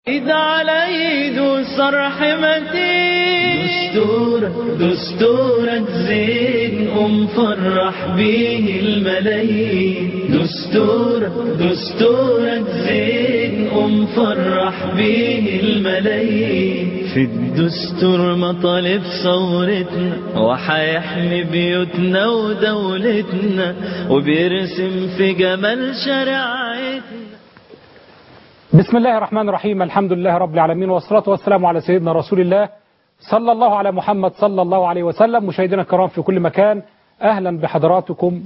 إذا على ايده صرح متين دستور دستورك زين قوم فرح بيه الملايين دستور دستورك زين قوم فرح بيه الملايين في الدستور مطالب ثورتنا وحيحمي بيوتنا ودولتنا وبيرسم في جمال شريعتنا بسم الله الرحمن الرحيم الحمد لله رب العالمين والصلاة والسلام على سيدنا رسول الله صلى الله على محمد صلى الله عليه وسلم مشاهدينا الكرام في كل مكان أهلا بحضراتكم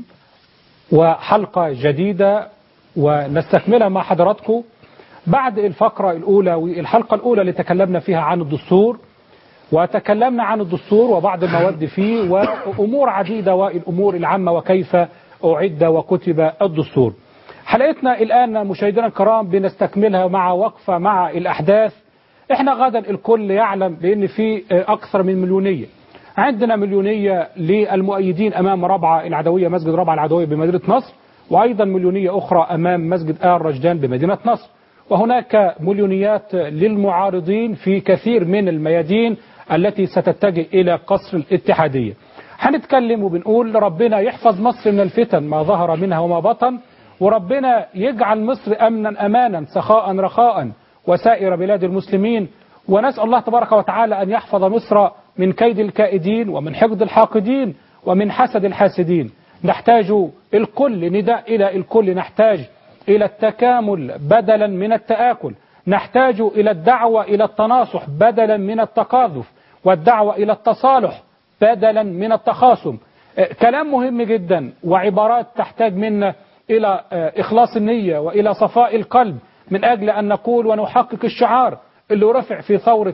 وحلقة جديدة ونستكملها مع حضراتكم بعد الفقرة الأولى والحلقة الأولى اللي تكلمنا فيها عن الدستور وتكلمنا عن الدستور وبعض المواد فيه وأمور عديدة والأمور العامة وكيف أعد وكتب الدستور حلقتنا الآن مشاهدينا الكرام بنستكملها مع وقفة مع الأحداث احنا غدا الكل يعلم بأن في أكثر من مليونية عندنا مليونية للمؤيدين أمام ربعة العدوية مسجد ربعة العدوية بمدينة نصر وأيضا مليونية أخرى أمام مسجد آل رشدان بمدينة نصر وهناك مليونيات للمعارضين في كثير من الميادين التي ستتجه إلى قصر الاتحادية هنتكلم وبنقول ربنا يحفظ مصر من الفتن ما ظهر منها وما بطن وربنا يجعل مصر أمنا أمانا سخاء رخاء وسائر بلاد المسلمين ونسأل الله تبارك وتعالى أن يحفظ مصر من كيد الكائدين ومن حقد الحاقدين ومن حسد الحاسدين نحتاج الكل نداء إلى الكل نحتاج إلى التكامل بدلا من التآكل نحتاج إلى الدعوة إلى التناصح بدلا من التقاذف والدعوة إلى التصالح بدلا من التخاصم كلام مهم جدا وعبارات تحتاج منا إلى إخلاص النية وإلى صفاء القلب من أجل أن نقول ونحقق الشعار اللي رفع في ثورة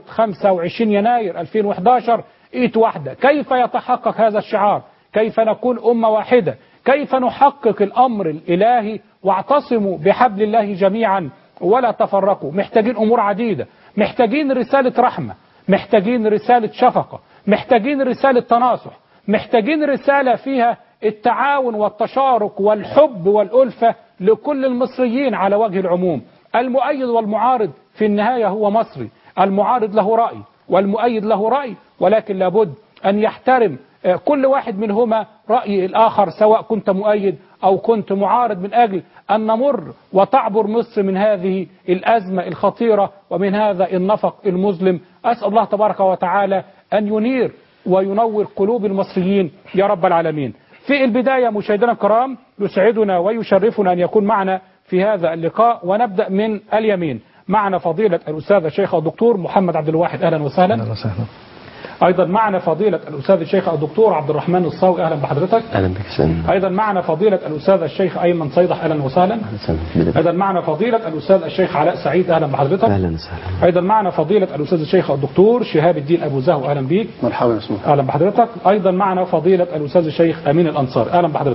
25 يناير 2011 إيت واحدة كيف يتحقق هذا الشعار كيف نكون أمة واحدة كيف نحقق الأمر الإلهي واعتصموا بحبل الله جميعا ولا تفرقوا محتاجين أمور عديدة محتاجين رسالة رحمة محتاجين رسالة شفقة محتاجين رسالة تناصح محتاجين رسالة فيها التعاون والتشارك والحب والألفة لكل المصريين على وجه العموم المؤيد والمعارض في النهاية هو مصري المعارض له رأي والمؤيد له رأي ولكن لابد أن يحترم كل واحد منهما رأي الآخر سواء كنت مؤيد أو كنت معارض من أجل أن نمر وتعبر مصر من هذه الأزمة الخطيرة ومن هذا النفق المظلم أسأل الله تبارك وتعالى أن ينير وينور قلوب المصريين يا رب العالمين في البداية مشاهدينا الكرام يسعدنا ويشرفنا أن يكون معنا في هذا اللقاء ونبدأ من اليمين معنا فضيلة الأستاذ الشيخ الدكتور محمد عبد الواحد أهلا وسهلا اهلا وسهلا أيضا معنا فضيلة الأستاذ الشيخ الدكتور عبد الرحمن الصاوي أهلا بحضرتك اهلا بك سلام أيضا معنا فضيلة الأستاذ الشيخ أيمن صيدح أهلا وسهلا أيضا معنا فضيلة الأستاذ الشيخ علاء سعيد أهلا بحضرتك اهلا وسهلا أيضا معنا فضيلة الأستاذ الشيخ الدكتور شهاب الدين أبو زهو أهلا بيك مرحبا بسم الله اهلا بحضرتك ايضا معنا فضيله الاستاذ الشيخ امين الانصار اهلا بحضرتك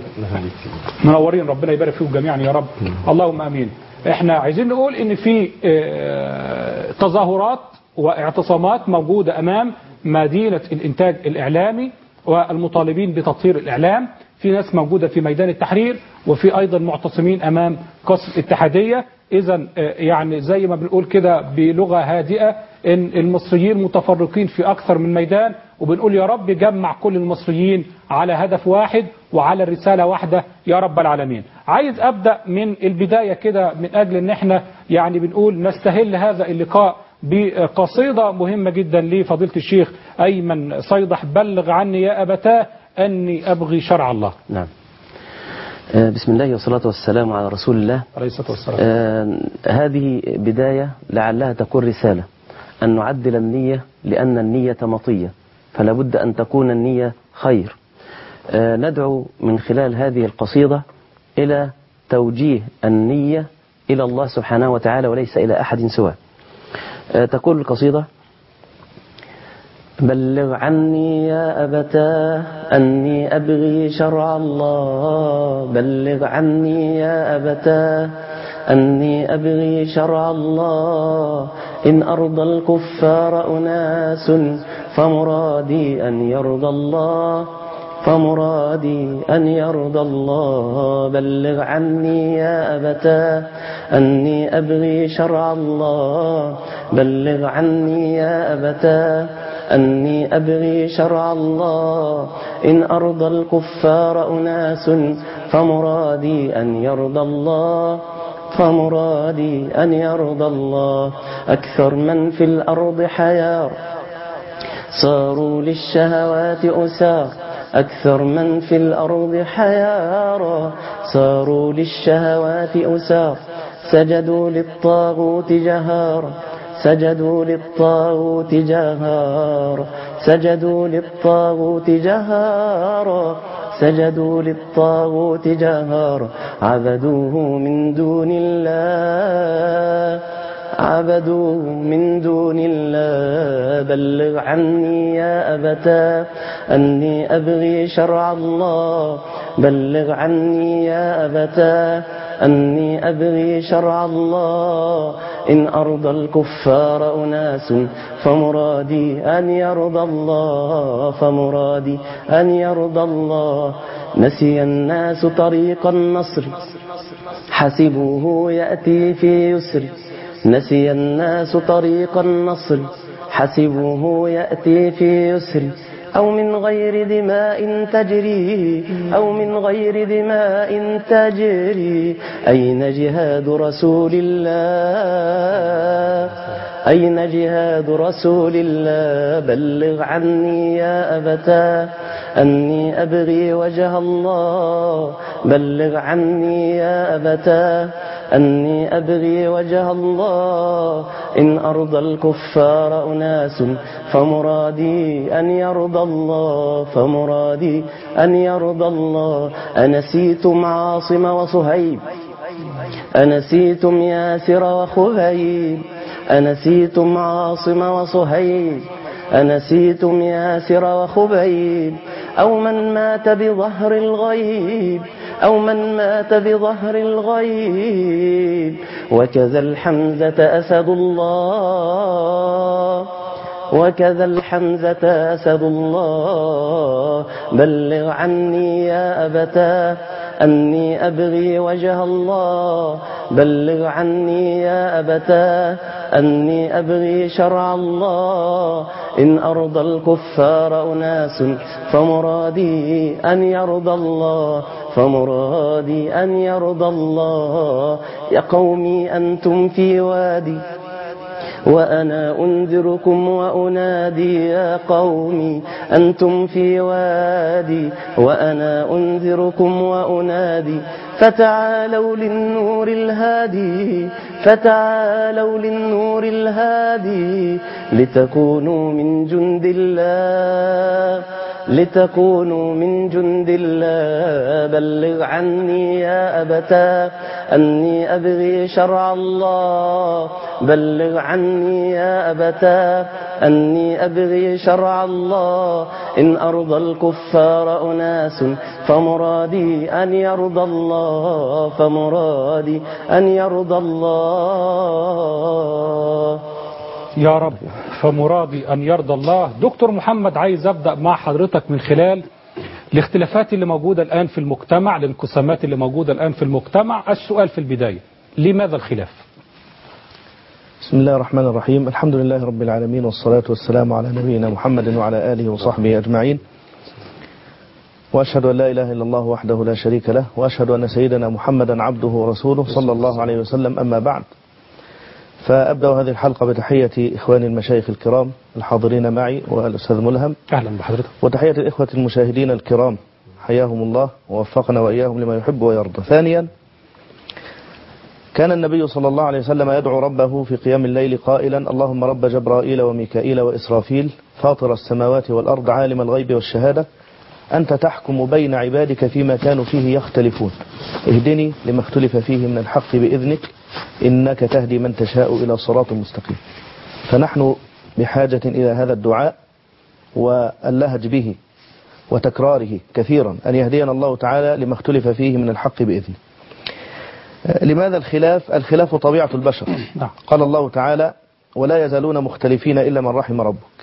منورين ربنا يبارك فيكم جميعا يا رب اللهم امين احنا عايزين نقول ان في آه، تظاهرات واعتصامات موجوده امام مدينه الانتاج الاعلامي والمطالبين بتطهير الاعلام في ناس موجوده في ميدان التحرير وفي ايضا معتصمين امام قصر الاتحاديه اذا يعني زي ما بنقول كده بلغه هادئه ان المصريين متفرقين في اكثر من ميدان وبنقول يا رب جمع كل المصريين على هدف واحد وعلى الرساله واحده يا رب العالمين. عايز ابدا من البدايه كده من اجل ان احنا يعني بنقول نستهل هذا اللقاء بقصيده مهمه جدا لفضيله الشيخ ايمن صيدح بلغ عني يا ابتاه اني ابغي شرع الله. نعم آه، بسم الله والصلاة والسلام على رسول الله عليه الصلاه والسلام. آه، هذه بداية لعلها تكون رسالة أن نعدل النية لأن النية مطية فلا بد أن تكون النية خير آه، ندعو من خلال هذه القصيدة إلى توجيه النية إلى الله سبحانه وتعالى وليس إلى أحد سواه آه، تقول القصيدة بلغ عني يا أبتاه أني أبغي شرع الله بلغ عني يا أبتاه أني أبغي شرع الله إن أرضى الكفار أناس فمرادي أن يرضى الله فمرادي أن يرضى الله بلغ عني يا أبتاه أني أبغي شرع الله بلغ عني يا أبتاه أني أبغي شرع الله إن أرضى الكفار أناس فمرادي أن يرضى الله فمرادي أن يرضى الله أكثر من في الأرض حيار صاروا للشهوات أسار أكثر من في الأرض حيارى صاروا للشهوات أسار سجدوا للطاغوت جهارا سجدوا للطاغوت جهارا سجدوا للطاغوت جهارا سجدوا للطاغوت جهارا عبدوه من دون الله عبدوه من دون الله بلغ عني يا أبتا أني أبغي شرع الله بلغ عني يا أبتا أني أبغي شرع الله إن أرضى الكفار أناس فمرادي أن يرضى الله فمرادي أن يرضى الله نسي الناس طريق النصر حسبوه يأتي في يسر نسي الناس طريق النصر حسبوه يأتي في يسر أو من غير دماء تجري أو من غير دماء تجري أين جهاد رسول الله أين جهاد رسول الله بلغ عني يا أبتا أني أبغي وجه الله بلغ عني يا أبتا أني أبغي وجه الله إن أرضى الكفار أناس فمرادي أن يرضى الله فمرادي أن يرضى الله أنسيتم عاصم وصهيب أنسيتم ياسر وخبيب أنسيتم عاصم وصهيب أنسيتم ياسر وخبيب أو من مات بظهر الغيب أو من مات بظهر الغيب وكذا الحمزة أسد الله وكذا الحمزة أسد الله بلغ عني يا أبتا أني أبغي وجه الله بلغ عني يا أبتا أني أبغي شرع الله إن أرضى الكفار أناس فمرادي أن يرضى الله فمرادي أن يرضى الله يا قومي أنتم في وادي وأنا أنذركم وأنادي يا قومي أنتم في وادي وأنا أنذركم وأنادي فتعالوا للنور الهادي فتعالوا للنور الهادي لتكونوا من جند الله لتكونوا من جند الله بلغ عني يا أبتا أني أبغي شرع الله بلغ عني يا أبتا أني أبغي شرع الله إن أرضى الكفار أناس فمرادي أن يرضى الله فمرادي أن يرضى الله يا رب فمرادي أن يرضى الله دكتور محمد عايز أبدأ مع حضرتك من خلال الاختلافات اللي موجودة الآن في المجتمع الانقسامات اللي موجودة الآن في المجتمع السؤال في البداية لماذا الخلاف بسم الله الرحمن الرحيم الحمد لله رب العالمين والصلاة والسلام على نبينا محمد وعلى آله وصحبه أجمعين وأشهد أن لا إله إلا الله وحده لا شريك له وأشهد أن سيدنا محمدا عبده ورسوله صلى الله عليه وسلم أما بعد فأبدأ هذه الحلقة بتحية إخواني المشايخ الكرام الحاضرين معي والأستاذ ملهم أهلا بحضرتك وتحية الإخوة المشاهدين الكرام حياهم الله ووفقنا وإياهم لما يحب ويرضى ثانيا كان النبي صلى الله عليه وسلم يدعو ربه في قيام الليل قائلا اللهم رب جبرائيل وميكائيل وإسرافيل فاطر السماوات والأرض عالم الغيب والشهادة أنت تحكم بين عبادك فيما كانوا فيه يختلفون اهدني لما اختلف فيه من الحق بإذنك إنك تهدي من تشاء إلى صراط مستقيم فنحن بحاجة إلى هذا الدعاء واللهج به وتكراره كثيرا أن يهدينا الله تعالى لما اختلف فيه من الحق بإذنه لماذا الخلاف الخلاف طبيعة البشر نعم. قال الله تعالى ولا يزالون مختلفين إلا من رحم ربك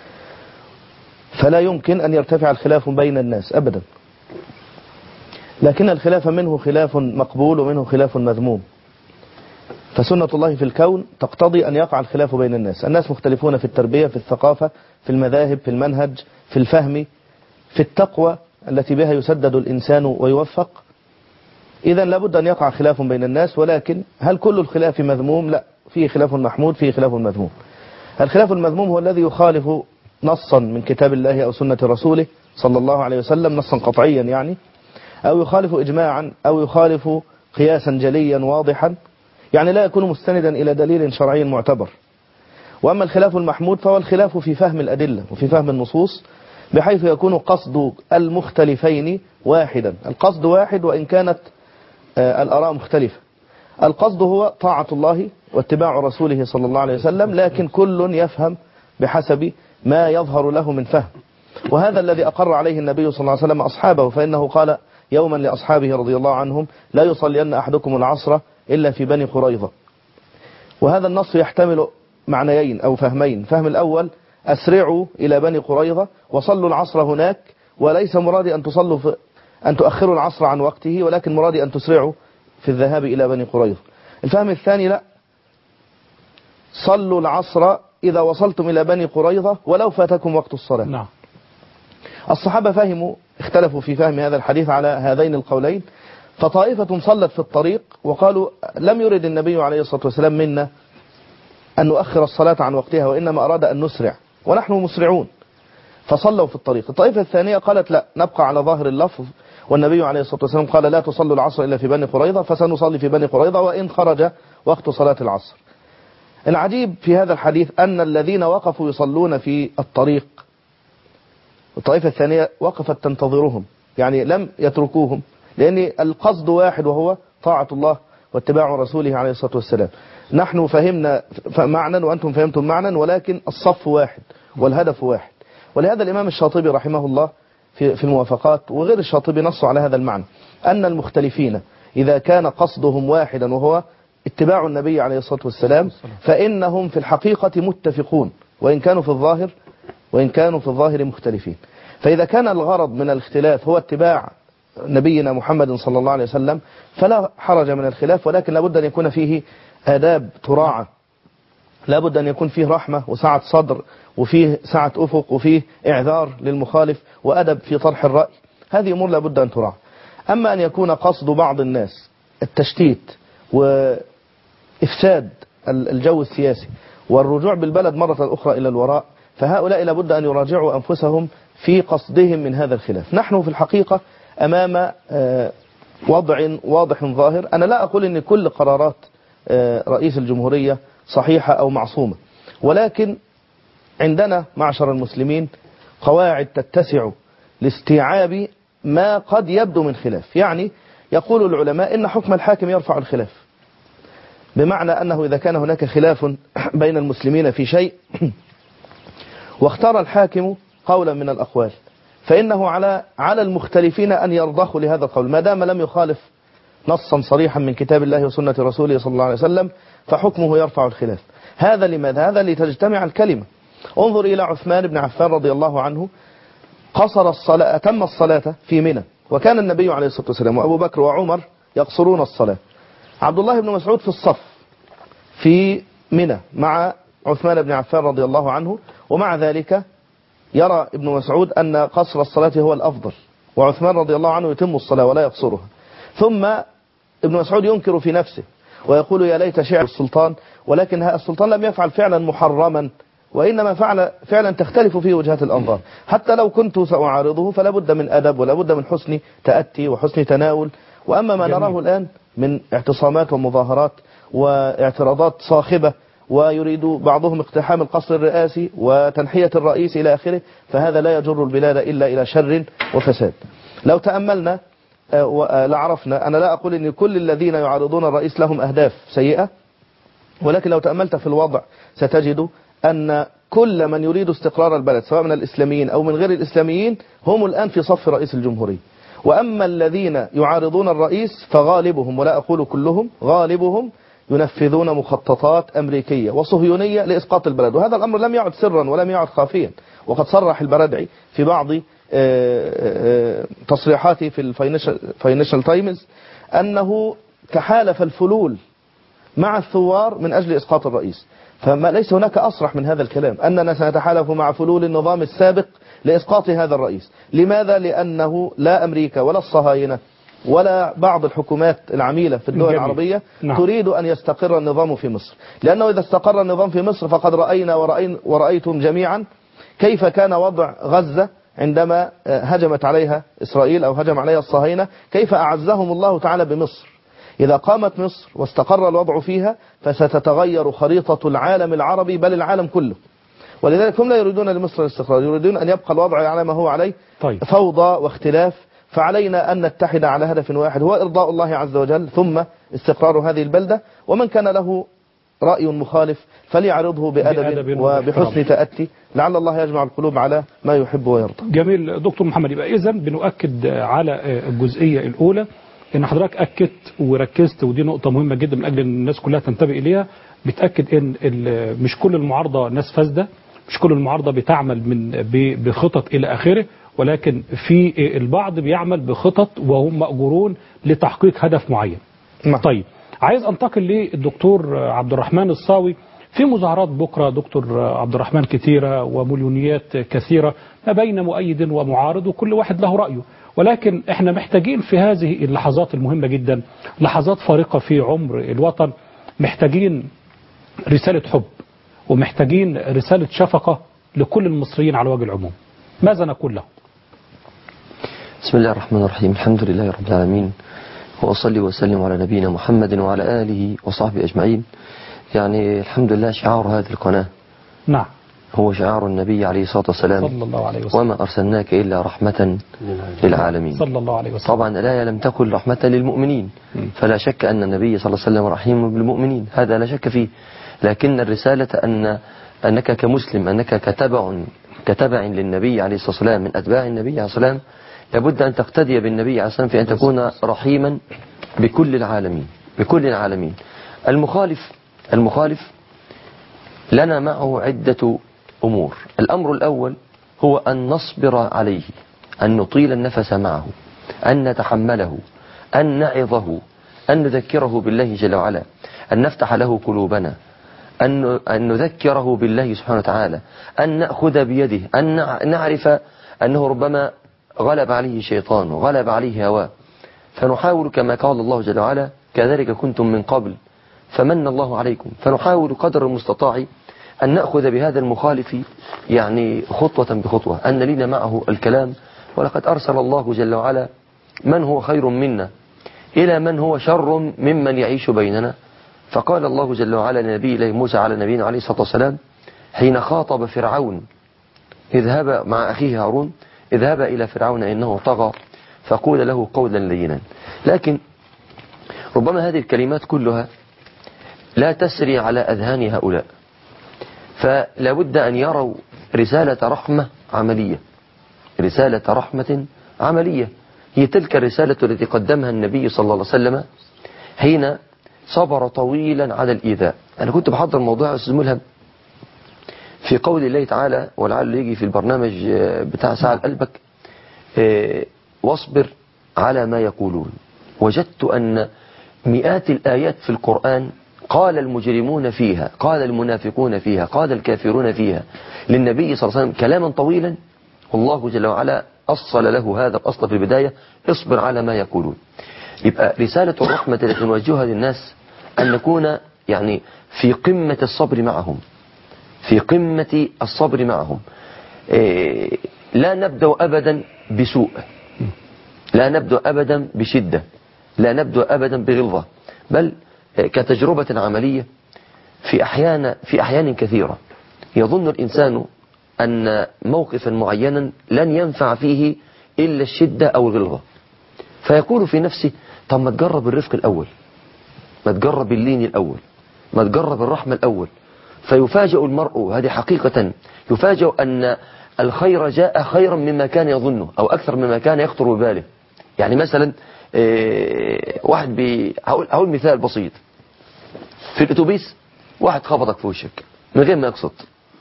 فلا يمكن أن يرتفع الخلاف بين الناس أبدا لكن الخلاف منه خلاف مقبول ومنه خلاف مذموم فسنة الله في الكون تقتضي أن يقع الخلاف بين الناس الناس مختلفون في التربية في الثقافة في المذاهب في المنهج في الفهم في التقوى التي بها يسدد الإنسان ويوفق إذا لابد أن يقع خلاف بين الناس ولكن هل كل الخلاف مذموم لا فيه خلاف محمود فيه خلاف مذموم الخلاف المذموم هو الذي يخالف نصا من كتاب الله أو سنة رسوله صلى الله عليه وسلم نصا قطعيا يعني أو يخالف إجماعا أو يخالف قياسا جليا واضحا يعني لا يكون مستندا إلى دليل شرعي معتبر وأما الخلاف المحمود فهو الخلاف في فهم الأدلة وفي فهم النصوص بحيث يكون قصد المختلفين واحدا القصد واحد وإن كانت آه، الآراء مختلفة القصد هو طاعة الله واتباع رسوله صلى الله عليه وسلم لكن كل يفهم بحسب ما يظهر له من فهم وهذا الذي أقر عليه النبي صلى الله عليه وسلم أصحابه فإنه قال يوما لأصحابه رضي الله عنهم لا يصلين أحدكم العصر إلا في بني قريظة وهذا النص يحتمل معنيين أو فهمين فهم الأول أسرعوا إلى بني قريظة وصلوا العصر هناك وليس مرادي أن تصلوا في أن تؤخروا العصر عن وقته ولكن مرادي أن تسرعوا في الذهاب إلى بني قريظة الفهم الثاني لا صلوا العصر إذا وصلتم إلى بني قريظة ولو فاتكم وقت الصلاة نعم الصحابة فهموا اختلفوا في فهم هذا الحديث على هذين القولين فطائفة صلت في الطريق وقالوا لم يرد النبي عليه الصلاة والسلام منا أن نؤخر الصلاة عن وقتها وإنما أراد أن نسرع ونحن مسرعون فصلوا في الطريق الطائفة الثانية قالت لا نبقى على ظاهر اللفظ والنبي عليه الصلاة والسلام قال لا تصلوا العصر إلا في بني قريظة فسنصلي في بني قريظة وإن خرج وقت صلاة العصر العجيب في هذا الحديث أن الذين وقفوا يصلون في الطريق الطائفة الثانية وقفت تنتظرهم يعني لم يتركوهم لأن القصد واحد وهو طاعة الله واتباع رسوله عليه الصلاة والسلام نحن فهمنا معنى وأنتم فهمتم معنى ولكن الصف واحد والهدف واحد ولهذا الإمام الشاطبي رحمه الله في في الموافقات وغير الشاطبي نصوا على هذا المعنى أن المختلفين إذا كان قصدهم واحدا وهو اتباع النبي عليه الصلاة والسلام فإنهم في الحقيقة متفقون وإن كانوا في الظاهر وإن كانوا في الظاهر مختلفين فإذا كان الغرض من الاختلاف هو اتباع نبينا محمد صلى الله عليه وسلم فلا حرج من الخلاف ولكن لابد أن يكون فيه آداب تراعى لابد أن يكون فيه رحمة وسعة صدر وفيه سعة أفق وفيه إعذار للمخالف وأدب في طرح الرأي هذه أمور لابد أن تراعى أما أن يكون قصد بعض الناس التشتيت وإفساد الجو السياسي والرجوع بالبلد مرة أخرى إلى الوراء فهؤلاء لابد أن يراجعوا أنفسهم في قصدهم من هذا الخلاف نحن في الحقيقة أمام آه، وضع واضح ظاهر أنا لا أقول أن كل قرارات آه، رئيس الجمهورية صحيحة أو معصومة ولكن عندنا معشر المسلمين قواعد تتسع لاستيعاب ما قد يبدو من خلاف يعني يقول العلماء إن حكم الحاكم يرفع الخلاف بمعنى أنه إذا كان هناك خلاف بين المسلمين في شيء واختار الحاكم قولا من الأقوال فإنه على على المختلفين أن يرضخوا لهذا القول ما دام لم يخالف نصا صريحا من كتاب الله وسنة رسوله صلى الله عليه وسلم فحكمه يرفع الخلاف هذا لماذا؟ هذا لتجتمع الكلمة انظر إلى عثمان بن عفان رضي الله عنه قصر الصلاة أتم الصلاة في منى وكان النبي عليه الصلاة والسلام وأبو بكر وعمر يقصرون الصلاة عبد الله بن مسعود في الصف في منى مع عثمان بن عفان رضي الله عنه ومع ذلك يرى ابن مسعود أن قصر الصلاة هو الأفضل وعثمان رضي الله عنه يتم الصلاة ولا يقصرها ثم ابن مسعود ينكر في نفسه ويقول يا ليت شعر السلطان ولكن السلطان لم يفعل فعلا محرما وإنما فعل فعلا تختلف فيه وجهات الأنظار حتى لو كنت سأعارضه فلا بد من أدب ولا بد من حسن تأتي وحسن تناول وأما ما جميل. نراه الآن من اعتصامات ومظاهرات واعتراضات صاخبة ويريد بعضهم اقتحام القصر الرئاسي وتنحية الرئيس إلى آخره فهذا لا يجر البلاد إلا إلى شر وفساد لو تأملنا آه، و- آه، لعرفنا أنا لا أقول أن كل الذين يعارضون الرئيس لهم أهداف سيئة ولكن لو تأملت في الوضع ستجد أن كل من يريد استقرار البلد سواء من الإسلاميين أو من غير الإسلاميين هم الآن في صف رئيس الجمهورية وأما الذين يعارضون الرئيس فغالبهم ولا أقول كلهم غالبهم ينفذون مخططات أمريكية وصهيونية لإسقاط البلد وهذا الأمر لم يعد سرا ولم يعد خافيا وقد صرح البردعي في بعض آه، آه، تصريحاته في الفاينانشال تايمز أنه تحالف الفلول مع الثوار من أجل إسقاط الرئيس فما ليس هناك أصرح من هذا الكلام أننا سنتحالف مع فلول النظام السابق لإسقاط هذا الرئيس لماذا؟ لأنه لا أمريكا ولا الصهاينة ولا بعض الحكومات العميلة في الدول جميل. العربية نعم. تريد أن يستقر النظام في مصر لأنه إذا استقر النظام في مصر فقد رأينا ورأين ورأيتم جميعا كيف كان وضع غزة عندما آه، هجمت عليها إسرائيل أو هجم عليها الصهاينة كيف أعزهم الله تعالى بمصر إذا قامت مصر واستقر الوضع فيها فستتغير خريطة العالم العربي بل العالم كله ولذلك هم لا يريدون لمصر الاستقرار يريدون أن يبقى الوضع على ما هو عليه طيب. فوضى واختلاف فعلينا أن نتحد على هدف واحد هو إرضاء الله عز وجل ثم استقرار هذه البلدة ومن كان له رأي مخالف فليعرضه بأدب, بأدب وبحسن واحترام. تأتي لعل الله يجمع القلوب على ما يحب ويرضى جميل دكتور محمد يبقى اذا بنؤكد على الجزئيه الاولى ان حضرتك اكدت وركزت ودي نقطه مهمه جدا من اجل ان الناس كلها تنتبه اليها بتاكد ان ال- مش كل المعارضه ناس فاسده مش كل المعارضه بتعمل من ب- بخطط الى اخره ولكن في البعض بيعمل بخطط وهم ماجورون لتحقيق هدف معين نعم. طيب عايز انتقل للدكتور عبد الرحمن الصاوي في مظاهرات بكره دكتور عبد الرحمن كثيره ومليونيات كثيره ما بين مؤيد ومعارض وكل واحد له رايه ولكن احنا محتاجين في هذه اللحظات المهمه جدا لحظات فارقه في عمر الوطن محتاجين رساله حب ومحتاجين رساله شفقه لكل المصريين على وجه العموم ماذا نقول له بسم الله الرحمن الرحيم الحمد لله رب العالمين وأصلي وسلم على نبينا محمد وعلى آله وصحبه أجمعين يعني الحمد لله شعار هذه القناة نعم هو شعار النبي عليه الصلاة والسلام صلى الله عليه وسلم وما أرسلناك إلا رحمة للعالمين صلى الله عليه وسلم طبعا الآية لم تكن رحمة للمؤمنين فلا شك أن النبي صلى الله عليه وسلم رحيم بالمؤمنين هذا لا شك فيه لكن الرسالة أن أنك كمسلم أنك كتبع كتبع للنبي عليه الصلاة والسلام من أتباع النبي عليه الصلاة والسلام لابد أن تقتدي بالنبي عليه الصلاة والسلام في أن تكون رحيما بكل العالمين بكل العالمين المخالف المخالف لنا معه عدة أمور الأمر الأول هو أن نصبر عليه أن نطيل النفس معه أن نتحمله أن نعظه أن نذكره بالله جل وعلا أن نفتح له قلوبنا أن أن نذكره بالله سبحانه وتعالى أن نأخذ بيده أن نع- نعرف أنه ربما غلب عليه شيطان وغلب عليه هواه فنحاول كما قال الله جل وعلا كذلك كنتم من قبل فمن الله عليكم فنحاول قدر المستطاع أن نأخذ بهذا المخالف يعني خطوة بخطوة أن لنا معه الكلام ولقد أرسل الله جل وعلا من هو خير منا إلى من هو شر ممن يعيش بيننا فقال الله جل وعلا لنبي الله موسى على نبينا عليه الصلاة والسلام حين خاطب فرعون اذهب مع أخيه هارون اذهب إلى فرعون إنه طغى فقول له قولا لينا لكن ربما هذه الكلمات كلها لا تسري على أذهان هؤلاء فلا بد أن يروا رسالة رحمة عملية رسالة رحمة عملية هي تلك الرسالة التي قدمها النبي صلى الله عليه وسلم حين صبر طويلا على الإيذاء أنا كنت بحضر موضوع يا أستاذ ملهم في قول الله تعالى ولعله يجي في البرنامج آه، بتاع ساعة قلبك آه، واصبر على ما يقولون وجدت أن مئات الآيات في القرآن قال المجرمون فيها قال المنافقون فيها قال الكافرون فيها للنبي صلى الله عليه وسلم كلاما طويلا والله جل وعلا أصل له هذا الأصل في البداية اصبر على ما يقولون يبقى رسالة الرحمة التي نوجهها للناس أن نكون يعني في قمة الصبر معهم في قمة الصبر معهم إيه، لا نبدأ أبدا بسوء لا نبدأ أبدا بشدة لا نبدأ أبدا بغلظة بل كتجربة عملية في أحيان في أحيان كثيرة يظن الإنسان أن موقفا معينا لن ينفع فيه إلا الشدة أو الغلظة فيقول في نفسه طب ما تجرب الرفق الأول ما تجرب اللين الأول ما تجرب الرحمة الأول فيفاجأ المرء هذه حقيقة يفاجأ أن الخير جاء خيرا مما كان يظنه أو أكثر مما كان يخطر بباله يعني مثلا إيه، واحد بي هقول هقول مثال بسيط في الاتوبيس واحد خبطك في وشك من غير ما يقصد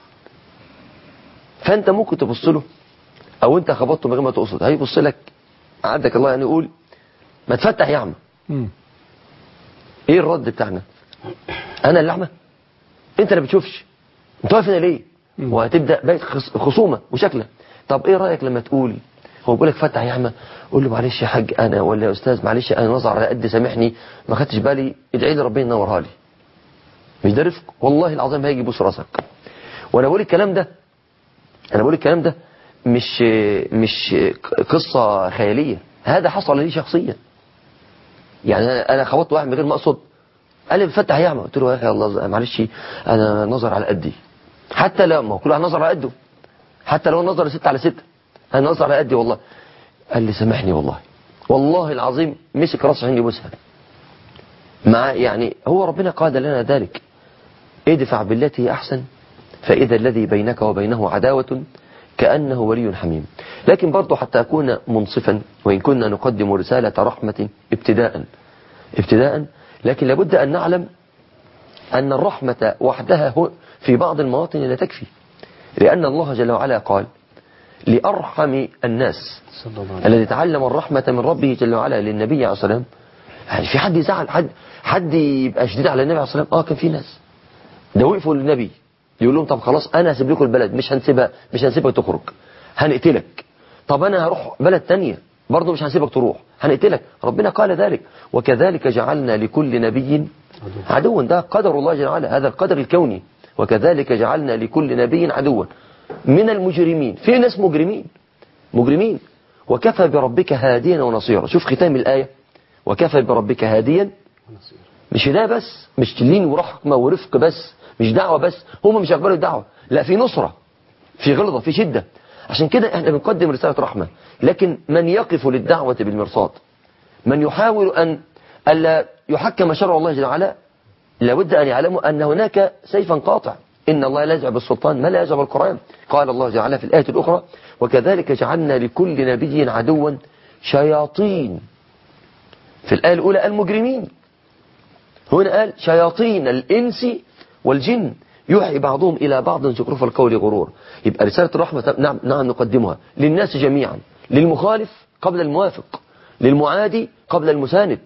فانت ممكن تبص له او انت خبطته من غير ما تقصد هيبص لك عندك الله يعني يقول ما تفتح يا عم مم. ايه الرد بتاعنا انا اللي اعمى انت اللي بتشوفش انت واقف هنا ليه وهتبدا بقى خص- خصومه وشكله طب ايه رايك لما تقول هو بيقول لك فتح يا اعمى قول له معلش يا حاج انا ولا يا استاذ معلش انا نظر على قد سامحني ما خدتش بالي ادعي لي ربنا ينورها لي مش ده رفق والله العظيم هيجي يبوس راسك وانا بقول الكلام ده انا بقول الكلام ده مش مش قصه خياليه هذا حصل لي شخصيا يعني انا أنا خبطت واحد من غير ما اقصد قال لي بفتح يعمى قلت له يا اخي الله معلش انا نظر على قدي حتى لو ما هو كل واحد نظر على قده حتى لو نظر ستة على ستة انا نظر على قدي والله قال لي سامحني والله والله العظيم مسك راسي عشان يبوسها مع يعني هو ربنا قاد لنا ذلك ادفع بالتي هي احسن فاذا الذي بينك وبينه عداوه كانه ولي حميم لكن برضه حتى اكون منصفا وان كنا نقدم رساله رحمه ابتداء ابتداء لكن لابد ان نعلم أن الرحمة وحدها هو- في بعض المواطن لا تكفي لأن الله جل وعلا قال لأرحم الناس الذي تعلم الرحمة من ربه جل وعلا للنبي عليه الصلاة والسلام يعني في حد يزعل حد حد يبقى شديد على النبي عليه الصلاة والسلام اه كان في ناس ده وقفوا للنبي يقول لهم طب خلاص انا هسيب لكم البلد مش هنسيبها مش هنسيبك تخرج هنقتلك طب انا هروح بلد تانية برضه مش هنسيبك تروح هنقتلك ربنا قال ذلك وكذلك جعلنا لكل نبي عدوا ده قدر الله جل وعلا هذا القدر الكوني وكذلك جعلنا لكل نبي عدوا من المجرمين في ناس مجرمين مجرمين وكفى بربك هاديا ونصيرا شوف ختام الآية وكفى بربك هاديا مش ده بس مش تلين ورحمة ورفق بس مش دعوة بس هم مش يقبلوا الدعوة لا في نصرة في غلظة في شدة عشان كده احنا بنقدم رسالة رحمة لكن من يقف للدعوة بالمرصاد من يحاول أن ألا يحكم شرع الله جل وعلا لابد أن يعلموا أن هناك سيفا قاطع إن الله لا يجعل بالسلطان ما لا يجعل بالقرآن قال الله جل وعلا في الآية الأخرى وكذلك جعلنا لكل نبي عدوا شياطين في الآية الأولى المجرمين هنا قال شياطين الإنس والجن يوحي بعضهم إلى بعض زخرف القول غرور يبقى رسالة الرحمة نعم, نعم نقدمها للناس جميعا للمخالف قبل الموافق للمعادي قبل المساند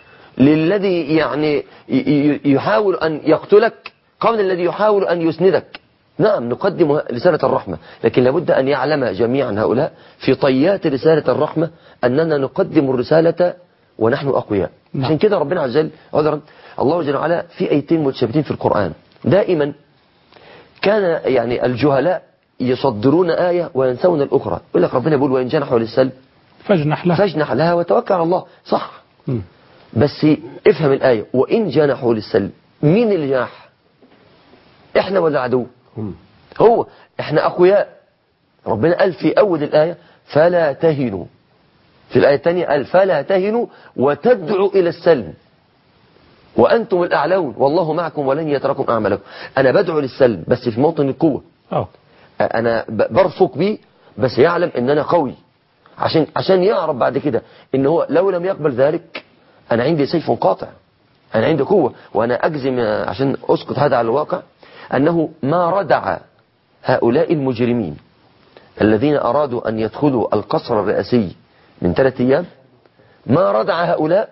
للذي يعني ي- ي- يحاول أن يقتلك قبل الذي يحاول أن يسندك نعم نقدم رسالة الرحمة لكن لابد أن يعلم جميعا هؤلاء في طيات رسالة الرحمة أننا نقدم الرسالة ونحن أقوياء نعم. عشان كده ربنا عز وجل عذرا الله جل وعلا في ايتين متشابهتين في القرآن دائما كان يعني الجهلاء يصدرون آية وينسون الأخرى يقول لك ربنا يقول وإن جنحوا للسلب فاجنح لها فاجنح لها وتوكل على الله صح مم. بس افهم الآية وإن جنحوا للسلب مين اللي جنح احنا ولا عدو هو احنا أقوياء ربنا قال في أول الآية فلا تهنوا في الآية الثانية قال فلا تهنوا وتدعوا إلى السلم وأنتم الأعلون والله معكم ولن يتركم أعمالكم أنا بدعو للسلم بس في موطن القوة اه انا ب- برفق بيه بس يعلم ان انا قوي عشان عشان يعرف بعد كده ان هو لو لم يقبل ذلك انا عندي سيف قاطع انا عندي قوة وانا اجزم آه، عشان اسقط هذا على الواقع انه ما ردع هؤلاء المجرمين الذين ارادوا ان يدخلوا القصر الرئاسي من ثلاثة ايام ما ردع هؤلاء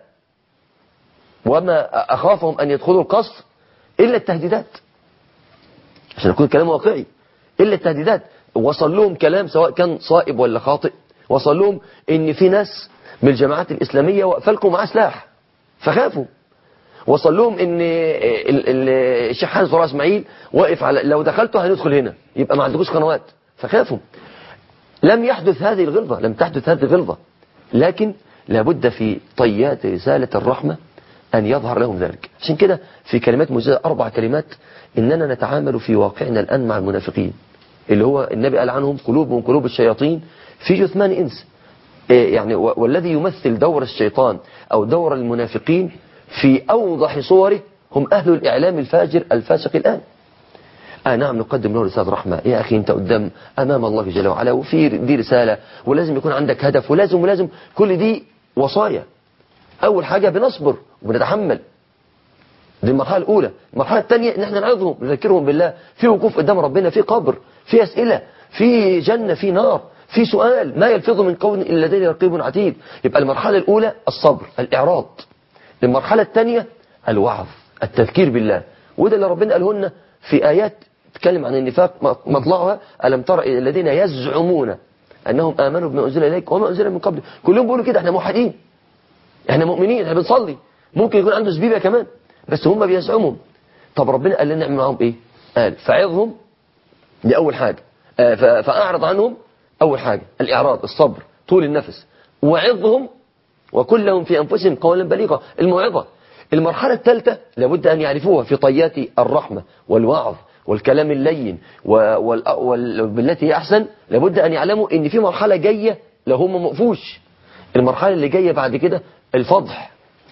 وما اخافهم ان يدخلوا القصر الا التهديدات عشان يكون كلام واقعي إلا التهديدات وصل لهم كلام سواء كان صائب ولا خاطئ وصل لهم إن في ناس من الجماعات الإسلامية واقفه لكم معاه سلاح فخافوا وصل لهم إن ال- ال- الشيخ حسن صلاح إسماعيل واقف على لو دخلتوا هندخل هنا يبقى ما عندكوش قنوات فخافوا لم يحدث هذه الغلظة لم تحدث هذه الغلظة لكن لابد في طيات رسالة الرحمة أن يظهر لهم ذلك عشان كده في كلمات موجودة أربع كلمات إننا نتعامل في واقعنا الآن مع المنافقين اللي هو النبي قال عنهم قلوبهم قلوب الشياطين في جثمان إنس إيه يعني و- والذي يمثل دور الشيطان أو دور المنافقين في أوضح صوره هم أهل الإعلام الفاجر الفاسق الآن آه نعم نقدم له رسالة رحمة يا أخي أنت قدام أمام الله جل وعلا وفي دي رسالة ولازم يكون عندك هدف ولازم ولازم كل دي وصايا أول حاجة بنصبر وبنتحمل دي المرحلة الأولى المرحلة الثانية إن احنا نعظهم نذكرهم بالله في وقوف قدام ربنا في قبر في أسئلة في جنة في نار في سؤال ما يلفظ من قول إلا لديه رقيب عتيد يبقى المرحلة الأولى الصبر الإعراض المرحلة الثانية الوعظ التذكير بالله وده اللي ربنا قاله لنا في آيات تتكلم عن النفاق مطلعها ألم تر إلى الذين يزعمون أنهم آمنوا بما أنزل إليك وما أنزل من قبل كلهم بيقولوا كده احنا موحدين احنا مؤمنين احنا بنصلي ممكن يكون عنده زبيبة كمان بس هم بيزعموا طب ربنا قال لنا نعمل معاهم ايه قال فعظهم دي أول حاجة آه، ف- فأعرض عنهم أول حاجة الإعراض الصبر طول النفس وعظهم وكل لهم في أنفسهم قولا بليغا الموعظة المرحلة الثالثة لابد أن يعرفوها في طيات الرحمة والوعظ والكلام اللين و- وال- وال- بالتي هي أحسن لابد أن يعلموا أن في مرحلة جاية لو هم مقفوش المرحلة اللي جاية بعد كده الفضح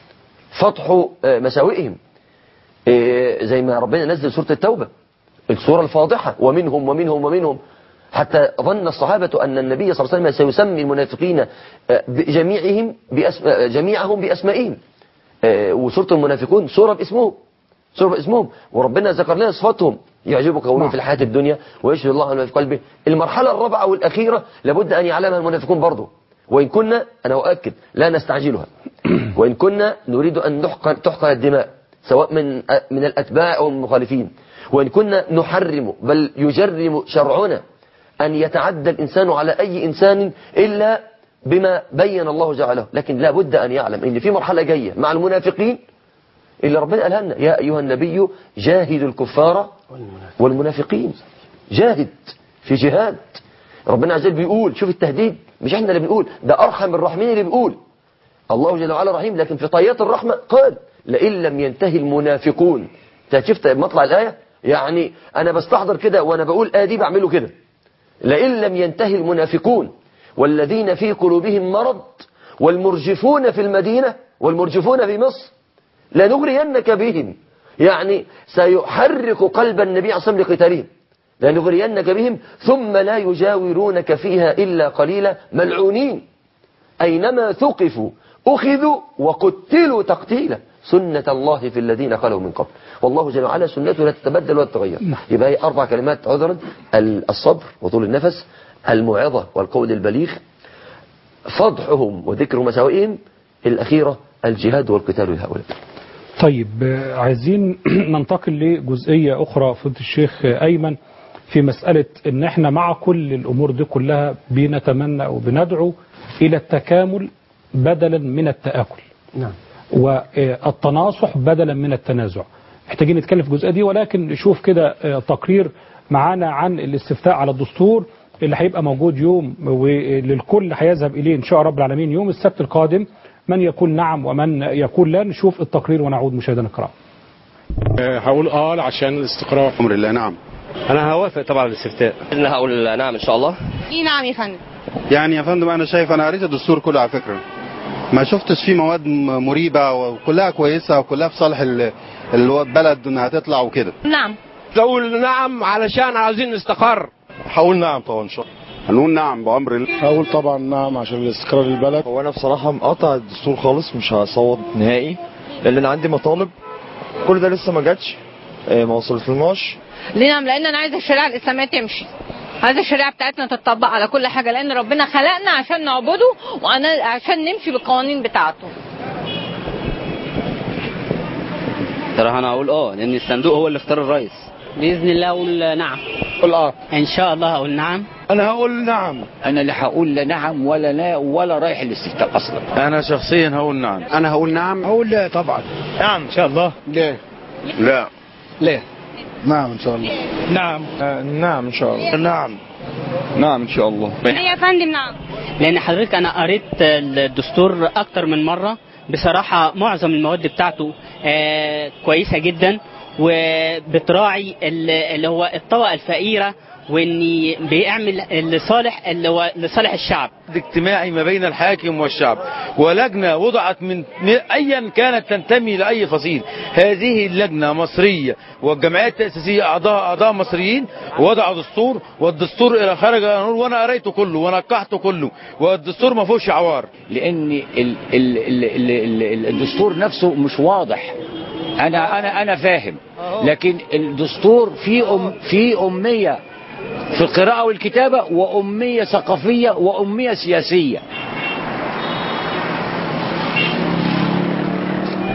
فضح آه، مساوئهم إيه، زي ما ربنا نزل سورة التوبة السورة الفاضحة ومنهم ومنهم ومنهم حتى ظن الصحابة أن النبي صلى الله عليه وسلم سيسمي المنافقين آه، جميعهم بأسم... آه، جميعهم بأسمائهم آه، وسورة المنافقون سورة باسمهم سورة باسمهم وربنا ذكر لنا صفاتهم يعجبك قولهم في الحياة الدنيا ويشهد الله على ما في قلبه المرحلة الرابعة والأخيرة لابد أن يعلمها المنافقون برضه وإن كنا أنا أؤكد لا نستعجلها وإن كنا نريد أن نحقن, تحقن الدماء سواء من من الأتباع أو المخالفين وإن كنا نحرم بل يجرم شرعنا أن يتعدى الإنسان على أي إنسان إلا بما بين الله جعله لكن لا بد أن يعلم أن في مرحلة جاية مع المنافقين اللي ربنا قالها لنا يا أيها النبي جاهد الكفار والمنافقين جاهد في جهاد ربنا عز وجل بيقول شوف التهديد مش احنا اللي بنقول ده أرحم الراحمين اللي بيقول الله جل وعلا رحيم لكن في طيات الرحمة قال لئن لم ينتهي المنافقون انت شفت مطلع الآية يعني أنا بستحضر كده وأنا بقول آه دي بعمله كده لئن لم ينتهي المنافقون والذين في قلوبهم مرض والمرجفون في المدينة والمرجفون في مصر لنغرينك بهم يعني سيحرك قلب النبي عليه الصلاة والسلام لقتالهم لنغرينك بهم ثم لا يجاورونك فيها إلا قليلا ملعونين أينما ثقفوا أخذوا وقتلوا تقتيلا سنة الله في الذين خلوا من قبل والله جل وعلا سنته لا تتبدل ولا تتغير يبقى هي أربع كلمات عذرا ال- الصبر وطول النفس الموعظة والقول البليغ فضحهم وذكر مساوئهم الأخيرة الجهاد والقتال لهؤلاء طيب آه، عايزين ننتقل لجزئية أخرى فضل الشيخ أيمن في مسألة إن إحنا مع كل الأمور دي كلها بنتمنى وبندعو إلى التكامل بدلا من التآكل نعم والتناصح بدلا من التنازع محتاجين نتكلم في الجزئية دي ولكن نشوف كده آه، تقرير معانا عن الاستفتاء على الدستور اللي هيبقى موجود يوم وللكل هيذهب إليه إن شاء رب العالمين يوم السبت القادم من يقول نعم ومن يقول لا نشوف التقرير ونعود مشاهدينا الكرام آه، هقول اه عشان الاستقرار امر الله نعم انا هوافق طبعا الاستفتاء انا هقول نعم ان شاء الله ايه نعم يا فندم يعني يا فندم انا شايف انا قريت الدستور كله على فكره ما شفتش فيه مواد م- مريبه وكلها كويسه وكلها في صالح ال- البلد انها تطلع وكده نعم تقول نعم علشان عايزين نستقر هقول نعم طبعا ان شاء الله هنقول نعم بامر الله هقول طبعا نعم عشان الاستقرار البلد هو انا بصراحه مقاطع الدستور خالص مش هصوت نهائي لان انا عندي مطالب كل ده لسه ما جاتش آه، ما وصلتلناش ليه نعم لان انا عايزه الشريعه الاسلاميه تمشي عايزه الشريعه بتاعتنا تتطبق على كل حاجه لان ربنا خلقنا عشان نعبده وانا عشان نمشي بالقوانين بتاعته صراحة انا هقول اه لان الصندوق هو اللي اختار الرئيس باذن الله اقول نعم قول اه ان شاء الله اقول نعم انا هقول نعم انا لا هقول لا نعم ولا لا ولا رايح الاستفتاء اصلا انا شخصيا هقول نعم انا هقول نعم هقول لا طبعا نعم ان شاء الله ليه لا ليه نعم ان شاء الله نعم نعم ان شاء الله نعم نعم ان شاء الله ليه يا فندم نعم لان حضرتك انا قريت الدستور اكتر من مره بصراحه معظم المواد بتاعته آه كويسه جدا وبتراعي ال- اللي هو الطبقه الفقيره واني بيعمل لصالح اللي هو لصالح الشعب اجتماعي ما بين الحاكم والشعب ولجنة وضعت من من- أيا كانت تنتمي لأي فصيل هذه اللجنة مصرية والجمعيات التأسيسية أعضاء أعضاء مصريين وضعوا دستور والدستور إلى خرج إلى نور وأنا قريته كله ونقحته كله والدستور ما فيهوش عوار لان ال ال ال ال ال الدستور نفسه مش واضح انا انا انا فاهم لكن الدستور فيه أم فيه اميه في القراءه والكتابه واميه ثقافيه واميه سياسيه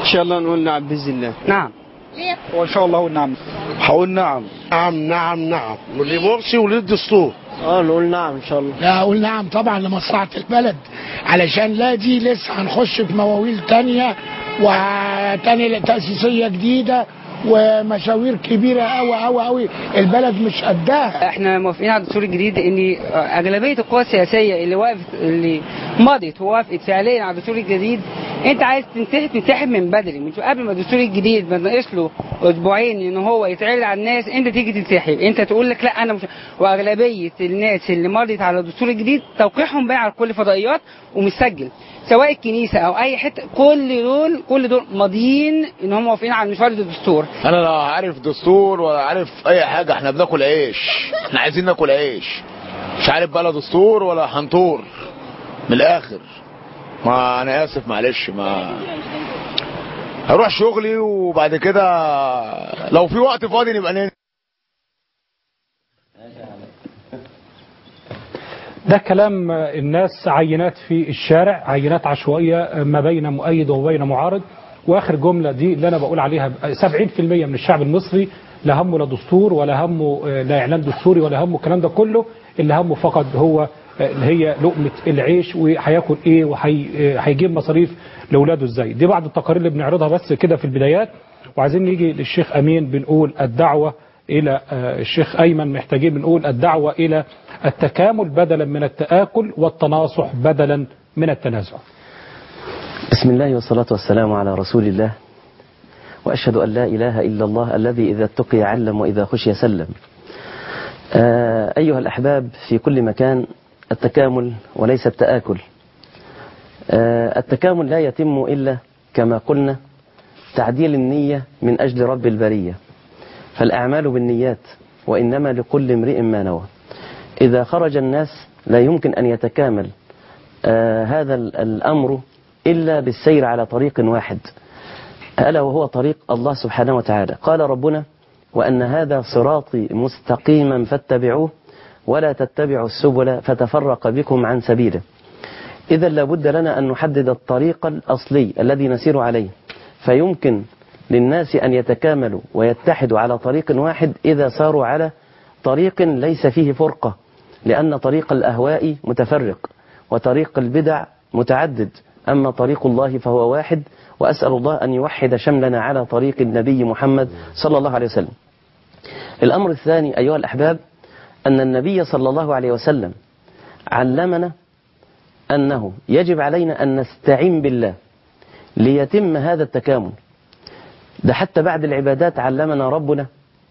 شاء الله نقول نعم باذن الله نعم وان شاء الله نعم هقول نعم نعم نعم نعم واللي مرسي وليه الدستور اه نقول نعم ان شاء الله لا اقول نعم طبعا لمصلحه البلد علشان لا دي لسه هنخش في مواويل تانية وتاني تاسيسيه جديده ومشاوير كبيره قوي قوي قوي البلد مش قدها احنا موافقين على الدستور الجديد ان اغلبيه القوى السياسيه اللي وقفت اللي مضت ووافقت فعليا على الدستور الجديد انت عايز تنسحب تنسحب من بدري مش قبل ما الدستور الجديد ما ناقص له اسبوعين ان هو يتعرض على الناس انت تيجي تنسحب انت تقول لك لا انا مش واغلبيه الناس اللي مضت على الدستور الجديد توقيعهم بقى على كل الفضائيات ومسجل سواء الكنيسه او اي حته كل دول كل دول ماضيين ان هم موافقين على مشوار الدستور انا لا عارف دستور ولا عارف اي حاجه احنا بناكل عيش احنا عايزين ناكل عيش مش عارف بقى لا دستور ولا حنطور من الاخر ما انا اسف معلش ما هروح شغلي وبعد كده لو في وقت فاضي نبقى ننزل ده كلام الناس عينات في الشارع عينات عشوائية ما بين مؤيد وبين معارض واخر جملة دي اللي انا بقول عليها 70% من الشعب المصري لا همه لا دستور ولا همه لا اعلان دستوري ولا همه الكلام ده كله اللي همه فقط هو اللي هي لقمة العيش وهياكل ايه وهيجيب مصاريف لاولاده ازاي دي بعض التقارير اللي بنعرضها بس كده في البدايات وعايزين نيجي للشيخ امين بنقول الدعوة الى الشيخ ايمن محتاجين بنقول الدعوة الى التكامل بدلا من التآكل والتناصح بدلا من التنازع بسم الله والصلاة والسلام على رسول الله وأشهد أن لا إله إلا الله الذي إذا اتقي علم وإذا خشي سلم آه أيها الأحباب في كل مكان التكامل وليس التآكل آه التكامل لا يتم إلا كما قلنا تعديل النية من أجل رب البرية فالأعمال بالنيات وإنما لكل امرئ ما نوى إذا خرج الناس لا يمكن أن يتكامل آه هذا الأمر إلا بالسير على طريق واحد ألا وهو طريق الله سبحانه وتعالى قال ربنا وأن هذا صراطي مستقيما فاتبعوه ولا تتبعوا السبل فتفرق بكم عن سبيله إذا لابد لنا أن نحدد الطريق الأصلي الذي نسير عليه فيمكن للناس أن يتكاملوا ويتحدوا على طريق واحد إذا ساروا على طريق ليس فيه فرقة لأن طريق الأهواء متفرق وطريق البدع متعدد أما طريق الله فهو واحد وأسأل الله أن يوحد شملنا على طريق النبي محمد صلى الله عليه وسلم الأمر الثاني أيها الأحباب أن النبي صلى الله عليه وسلم علمنا أنه يجب علينا أن نستعين بالله ليتم هذا التكامل ده حتى بعد العبادات علمنا ربنا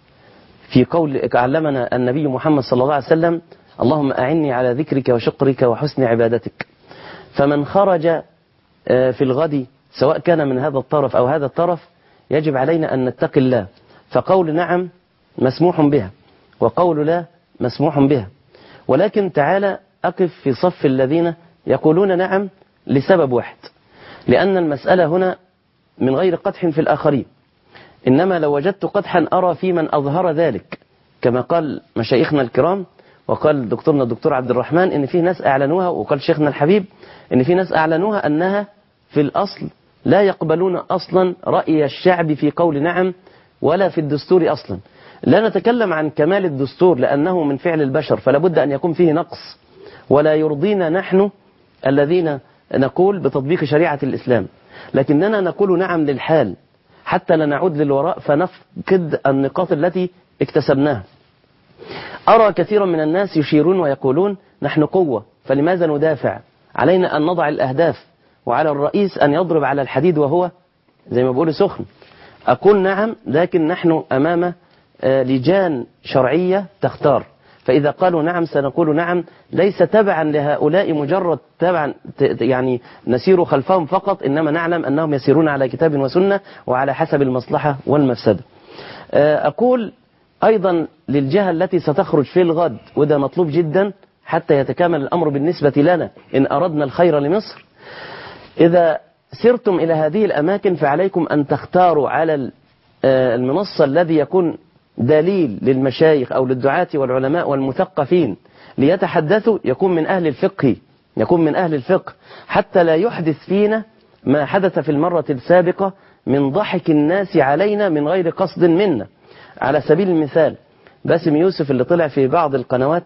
في قول علمنا النبي محمد صلى الله عليه وسلم اللهم أعني على ذكرك وشكرك وحسن عبادتك فمن خرج في الغد سواء كان من هذا الطرف أو هذا الطرف يجب علينا أن نتقي الله فقول نعم مسموح بها وقول لا مسموح بها ولكن تعالى أقف في صف الذين يقولون نعم لسبب واحد لأن المسألة هنا من غير قدح في الآخرين إنما لو وجدت قدحا أرى في من أظهر ذلك كما قال مشايخنا الكرام وقال دكتورنا الدكتور عبد الرحمن إن في ناس أعلنوها وقال شيخنا الحبيب إن في ناس أعلنوها أنها في الأصل لا يقبلون أصلا رأي الشعب في قول نعم ولا في الدستور أصلا لا نتكلم عن كمال الدستور لأنه من فعل البشر فلا بد أن يكون فيه نقص ولا يرضينا نحن الذين نقول بتطبيق شريعة الإسلام لكننا نقول نعم للحال حتى لا نعود للوراء فنفقد النقاط التي اكتسبناها أرى كثيرا من الناس يشيرون ويقولون نحن قوة فلماذا ندافع علينا أن نضع الأهداف وعلى الرئيس أن يضرب على الحديد وهو زي ما بقول سخن أقول نعم لكن نحن أمام لجان شرعية تختار فإذا قالوا نعم سنقول نعم ليس تبعا لهؤلاء مجرد تبعا يعني نسير خلفهم فقط إنما نعلم أنهم يسيرون على كتاب وسنة وعلى حسب المصلحة والمفسدة أقول أيضا للجهة التي ستخرج في الغد وده مطلوب جدا حتى يتكامل الأمر بالنسبة لنا إن أردنا الخير لمصر إذا سرتم إلى هذه الأماكن فعليكم أن تختاروا على المنصة الذي يكون دليل للمشايخ أو للدعاة والعلماء والمثقفين ليتحدثوا يكون من أهل الفقه يكون من أهل الفقه حتى لا يحدث فينا ما حدث في المرة السابقة من ضحك الناس علينا من غير قصد منا على سبيل المثال باسم يوسف اللي طلع في بعض القنوات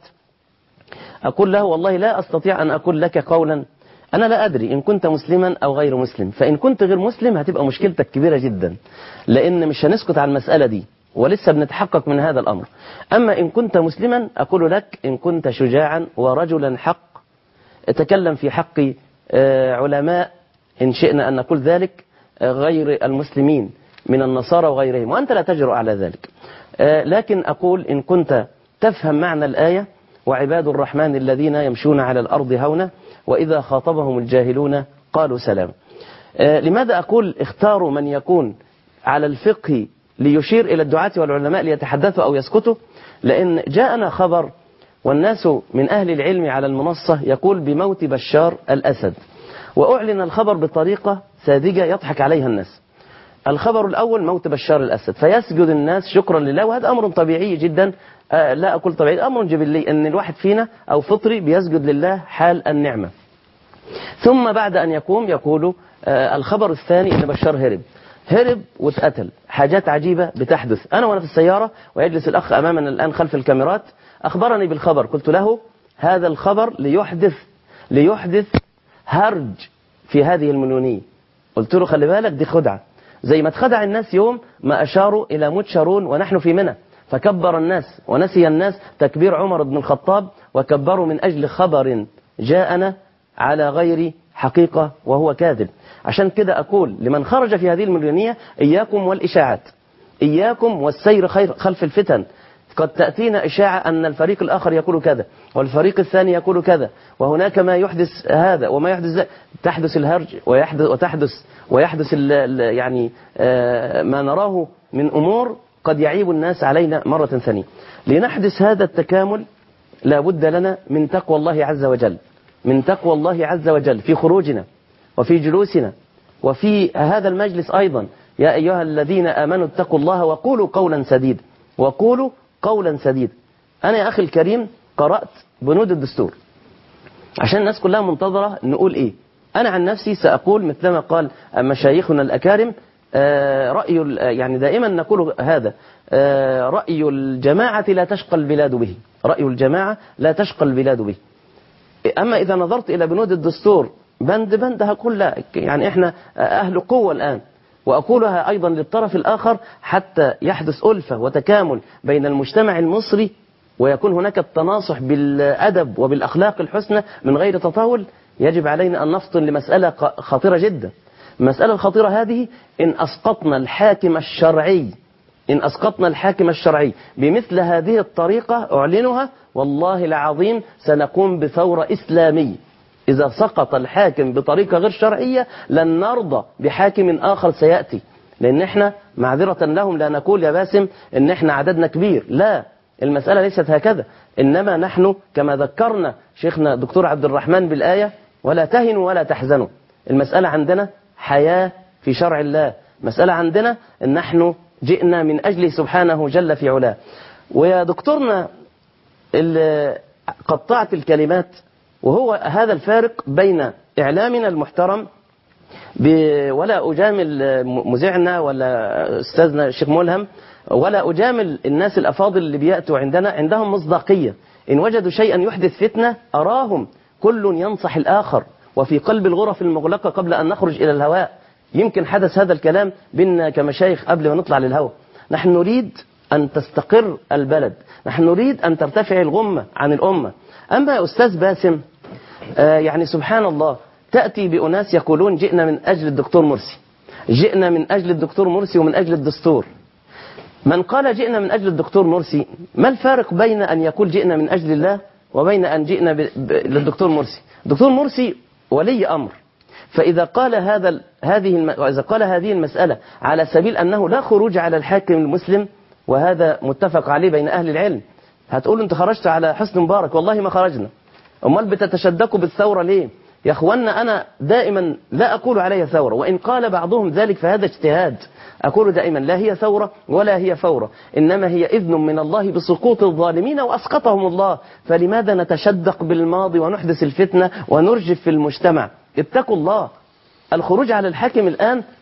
أقول له والله لا أستطيع أن أقول لك قولا أنا لا أدري إن كنت مسلما أو غير مسلم فإن كنت غير مسلم هتبقى مشكلتك كبيرة جدا لأن مش هنسكت على المسألة دي ولسه بنتحقق من هذا الأمر أما إن كنت مسلما أقول لك إن كنت شجاعا ورجلا حق تكلم في حق آه، علماء إن شئنا أن نقول ذلك آه، غير المسلمين من النصارى وغيرهم وأنت لا تجرؤ على ذلك آه، لكن أقول إن كنت تفهم معنى الآية وعباد الرحمن الذين يمشون على الأرض هونا وإذا خاطبهم الجاهلون قالوا سلام آه، لماذا أقول اختاروا من يكون على الفقه ليشير إلى الدعاة والعلماء ليتحدثوا أو يسكتوا لأن جاءنا خبر والناس من أهل العلم على المنصة يقول بموت بشار الأسد وأعلن الخبر بطريقة ساذجة يضحك عليها الناس الخبر الأول موت بشار الأسد فيسجد الناس شكرا لله وهذا أمر طبيعي جدا آه، لا أقول طبيعي أمر جبلي أن الواحد فينا أو فطري بيسجد لله حال النعمة ثم بعد أن يقوم يقول آه، الخبر الثاني أن بشار هرب هرب واتقتل حاجات عجيبة بتحدث أنا وأنا في السيارة ويجلس الأخ أمامنا الآن خلف الكاميرات أخبرني بالخبر قلت له هذا الخبر ليحدث ليحدث هرج في هذه المنونية قلت له خلي بالك دي خدعة زي ما اتخدع الناس يوم ما أشاروا إلى موت شارون ونحن في منى فكبر الناس ونسي الناس تكبير عمر بن الخطاب وكبروا من أجل خبر جاءنا على غير حقيقة وهو كاذب عشان كده أقول لمن خرج في هذه المليونية إياكم والإشاعات إياكم والسير خير خلف الفتن قد تأتينا إشاعة أن الفريق الآخر يقول كذا والفريق الثاني يقول كذا وهناك ما يحدث هذا وما يحدث ذا تحدث الهرج ويحدث وتحدث ويحدث ال ال يعني آه، ما نراه من أمور قد يعيب الناس علينا مرة ثانية لنحدث هذا التكامل لا بد لنا من تقوى الله عز وجل من تقوى الله عز وجل في خروجنا وفي جلوسنا وفي هذا المجلس أيضا يا أيها الذين آمنوا اتقوا الله وقولوا قولا سديدا وقولوا قولا سديدا أنا يا أخي الكريم قرأت بنود الدستور عشان الناس كلها منتظرة نقول إيه أنا عن نفسي سأقول مثلما قال مشايخنا الأكارم آه، رأي ال- يعني دائما نقول هذا آه، رأي الجماعة لا تشقى البلاد به رأي الجماعة لا تشقى البلاد به أما إذا نظرت إلى بنود الدستور بند بند هقول لا يعني إحنا أهل قوة الآن وأقولها أيضا للطرف الآخر حتى يحدث ألفة وتكامل بين المجتمع المصري ويكون هناك التناصح بالأدب وبالأخلاق الحسنى من غير تطاول يجب علينا أن نفطن لمسألة ق- خطيرة جدا المسألة الخطيرة هذه إن أسقطنا الحاكم الشرعي إن أسقطنا الحاكم الشرعي بمثل هذه الطريقة أعلنها والله العظيم سنقوم بثورة إسلامية إذا سقط الحاكم بطريقة غير شرعية لن نرضى بحاكم آخر سيأتي لأن احنا معذرة لهم لا نقول يا باسم إن احنا عددنا كبير لا المسألة ليست هكذا إنما نحن كما ذكرنا شيخنا دكتور عبد الرحمن بالآية ولا تهنوا ولا تحزنوا المسألة عندنا حياة في شرع الله مسألة عندنا إن نحن جئنا من أجل سبحانه جل في علاه ويا دكتورنا اللي قطعت الكلمات وهو هذا الفارق بين إعلامنا المحترم ب- ولا أجامل مذيعنا ولا أستاذنا الشيخ ملهم ولا أجامل الناس الأفاضل اللي بيأتوا عندنا عندهم مصداقية إن وجدوا شيئا يحدث فتنة أراهم كل ينصح الآخر وفي قلب الغرف المغلقة قبل أن نخرج إلى الهواء يمكن حدث هذا الكلام بيننا كمشايخ قبل ما نطلع للهواء نحن نريد أن تستقر البلد نحن نريد أن ترتفع الغمة عن الأمة أما يا أستاذ باسم آه يعني سبحان الله تأتي بأناس يقولون جئنا من أجل الدكتور مرسي جئنا من أجل الدكتور مرسي ومن أجل الدستور من قال جئنا من أجل الدكتور مرسي ما الفارق بين أن يقول جئنا من أجل الله وبين أن جئنا ب... ب... للدكتور مرسي الدكتور مرسي ولي أمر فإذا قال هذا ال- هذه الم... وإذا قال هذه المسألة على سبيل أنه لا خروج على الحاكم المسلم وهذا متفق عليه بين أهل العلم هتقول أنت خرجت على حسن مبارك والله ما خرجنا أمال بتتشدقوا بالثورة ليه يا أخوانا أنا دائما لا أقول عليها ثورة وإن قال بعضهم ذلك فهذا اجتهاد أقول دائما لا هي ثورة ولا هي فورة إنما هي إذن من الله بسقوط الظالمين وأسقطهم الله فلماذا نتشدق بالماضي ونحدث الفتنة ونرجف في المجتمع اتقوا الله الخروج على الحاكم الآن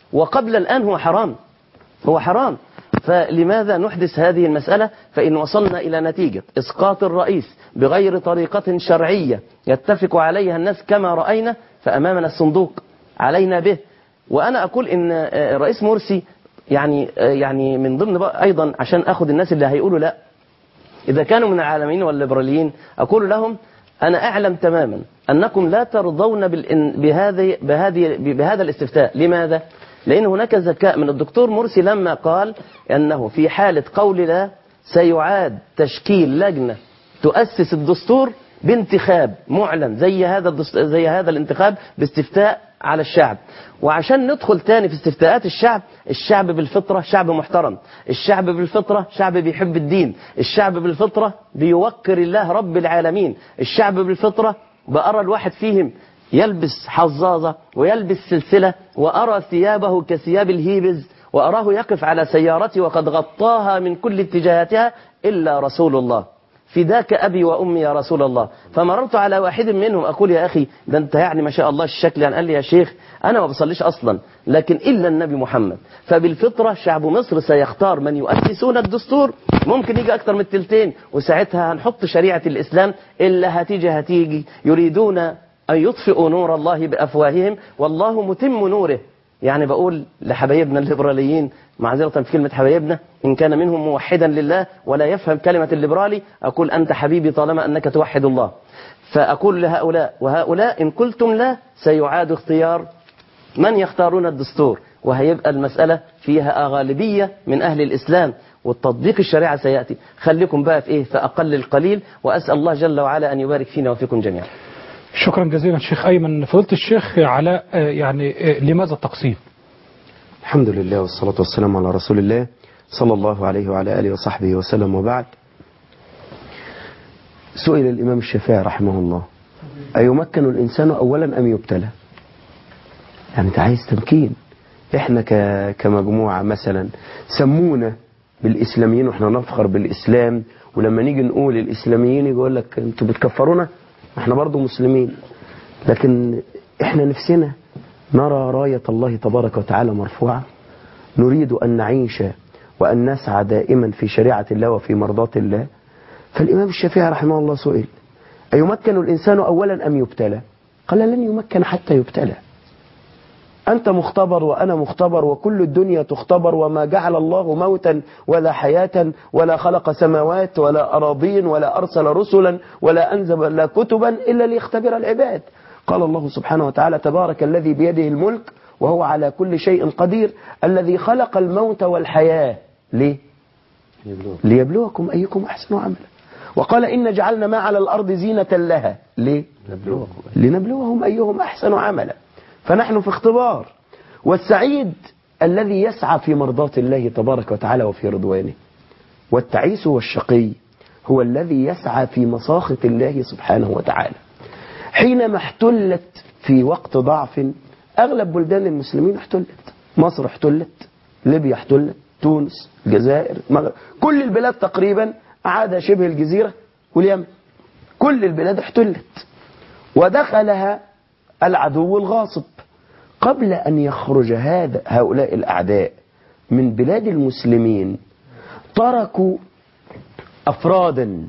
وقبل الآن هو حرام هو حرام فلماذا نحدث هذه المسألة فإن وصلنا إلى نتيجة إسقاط الرئيس بغير طريقة شرعية يتفق عليها الناس كما رأينا فأمامنا الصندوق علينا به وأنا أقول إن آه، الرئيس مرسي يعني آه، يعني من ضمن بقى أيضا عشان أخذ الناس اللي هيقولوا لا إذا كانوا من العالمين والليبراليين أقول لهم أنا أعلم تماما أنكم لا ترضون بالإن بهذه بهذه بهذا الاستفتاء لماذا؟ لأن هناك ذكاء من الدكتور مرسي لما قال أنه في حالة قول لا سيعاد تشكيل لجنة تؤسس الدستور بانتخاب معلن زي هذا الدست... زي هذا الانتخاب باستفتاء على الشعب وعشان ندخل تاني في استفتاءات الشعب الشعب بالفطرة شعب محترم الشعب بالفطرة شعب بيحب الدين الشعب بالفطرة بيوقر الله رب العالمين الشعب بالفطرة بأرى الواحد فيهم يلبس حظاظة ويلبس سلسلة وأرى ثيابه كثياب الهيبز وأراه يقف على سيارتي وقد غطاها من كل اتجاهاتها إلا رسول الله فداك أبي وأمي يا رسول الله فمررت على واحد منهم أقول يا أخي ده أنت يعني ما شاء الله الشكل يعني قال لي يا شيخ أنا ما بصليش أصلا لكن إلا النبي محمد فبالفطرة شعب مصر سيختار من يؤسسون الدستور ممكن يجي أكثر من التلتين وساعتها هنحط شريعة الإسلام إلا هتيجي هتيجي يريدون أن يطفئوا نور الله بأفواههم والله متم نوره يعني بقول لحبايبنا الليبراليين معذرة في كلمة حبايبنا إن كان منهم موحدا لله ولا يفهم كلمة الليبرالي أقول أنت حبيبي طالما أنك توحد الله فأقول لهؤلاء وهؤلاء إن قلتم لا سيعاد اختيار من يختارون الدستور وهيبقى المسألة فيها غالبية من أهل الإسلام والتطبيق الشريعة سيأتي خليكم بقى في إيه في أقل القليل وأسأل الله جل وعلا أن يبارك فينا وفيكم جميعا شكرا جزيلا شيخ أيمن فضيلة الشيخ علاء آه، يعني آه، لماذا التقسيم الحمد لله والصلاة والسلام على رسول الله صلى الله عليه وعلى آله وصحبه وسلم وبعد سئل الإمام الشافعي رحمه الله أيمكن الإنسان أولا أم يبتلى يعني أنت عايز تمكين إحنا ك- كمجموعة مثلا سمونا بالإسلاميين وإحنا نفخر بالإسلام ولما نيجي نقول الإسلاميين يقول لك أنتوا بتكفرونا إحنا برضو مسلمين لكن إحنا نفسنا نرى راية الله تبارك وتعالى مرفوعة نريد أن نعيش وأن نسعى دائما في شريعة الله وفي مرضاة الله فالإمام الشافعي رحمه الله سئل أيمكن الإنسان أولا أم يبتلى قال لن يمكن حتى يبتلى أنت مختبر وأنا مختبر وكل الدنيا تختبر وما جعل الله موتا ولا حياة ولا خلق سماوات ولا أراضين ولا أرسل رسلا ولا أنزل كتبا إلا ليختبر العباد قال الله سبحانه وتعالى تبارك الذي بيده الملك وهو على كل شيء قدير الذي خلق الموت والحياة ليه؟ ليبلوكم أيكم أحسن عملا وقال إن جعلنا ما على الأرض زينة لها ليه؟ لنبلوهم أيهم أحسن عملا فنحن في اختبار والسعيد الذي يسعى في مرضاة الله تبارك وتعالى وفي رضوانه والتعيس والشقي هو الذي يسعى في مساخط الله سبحانه وتعالى حينما احتلت في وقت ضعف أغلب بلدان المسلمين احتلت مصر احتلت ليبيا احتلت تونس الجزائر المغرب كل البلاد تقريبا عاد شبه الجزيرة واليمن كل البلاد احتلت ودخلها العدو الغاصب قبل أن يخرج هذا هؤلاء الأعداء من بلاد المسلمين تركوا أفرادا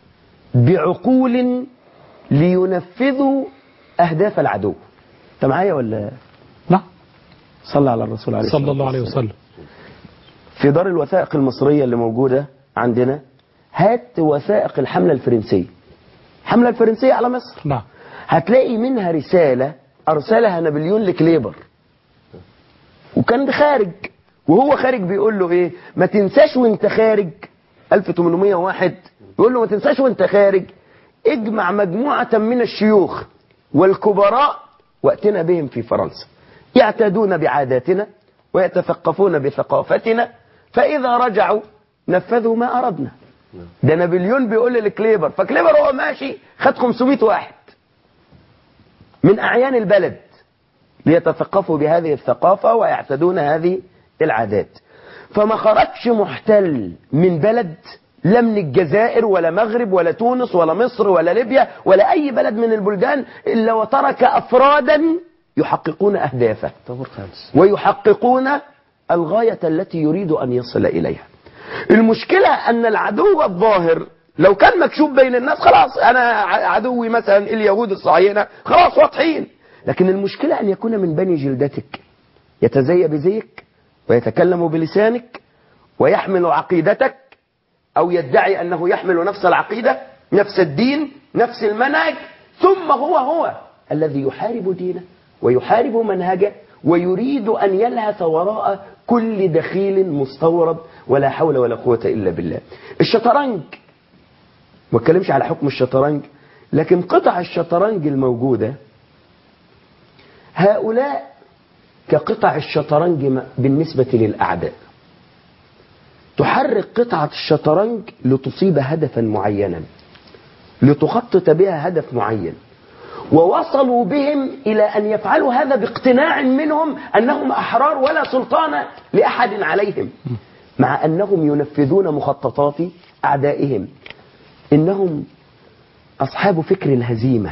بعقول لينفذوا أهداف العدو أنت معايا ولا لا صلى على الرسول عليه صلى الله عليه وسلم في دار الوثائق المصرية اللي موجودة عندنا هات وثائق الحملة الفرنسية الحملة الفرنسية على مصر نعم هتلاقي منها رسالة أرسلها نابليون لكليبر وكان خارج وهو خارج بيقول له إيه ما تنساش وانت خارج 1801 يقول له ما تنساش وانت خارج اجمع مجموعة من الشيوخ والكبراء واتنا بهم في فرنسا يعتادون بعاداتنا ويتثقفون بثقافتنا فإذا رجعوا نفذوا ما أردنا ده نابليون بيقول لكليبر فكليبر هو ماشي خد 500 واحد من أعيان البلد ليتثقفوا بهذه الثقافة ويعتدون هذه العادات فما خرجش محتل من بلد لا من الجزائر ولا مغرب ولا تونس ولا مصر ولا ليبيا ولا أي بلد من البلدان إلا وترك أفرادا يحققون أهدافه طابور خامس ويحققون الغاية التي يريد أن يصل إليها المشكلة أن العدو الظاهر لو كان مكشوف بين الناس خلاص أنا ع- عدوي مثلا اليهود الصهاينة خلاص واضحين لكن المشكلة أن يكون من بني جلدتك يتزي بزيك ويتكلم بلسانك ويحمل عقيدتك أو يدعي أنه يحمل نفس العقيدة نفس الدين نفس المنهج ثم هو هو الذي يحارب دينه ويحارب منهجه ويريد أن يلهث وراء كل دخيل مستورد ولا حول ولا قوة إلا بالله الشطرنج ما اتكلمش على حكم الشطرنج لكن قطع الشطرنج الموجودة هؤلاء كقطع الشطرنج م- بالنسبة للأعداء تحرك قطعة الشطرنج لتصيب هدفا معينا لتخطط بها هدف معين ووصلوا بهم إلى أن يفعلوا هذا باقتناع منهم أنهم أحرار ولا سلطان لأحد عليهم مع أنهم ينفذون مخططات أعدائهم إنهم أصحاب فكر الهزيمة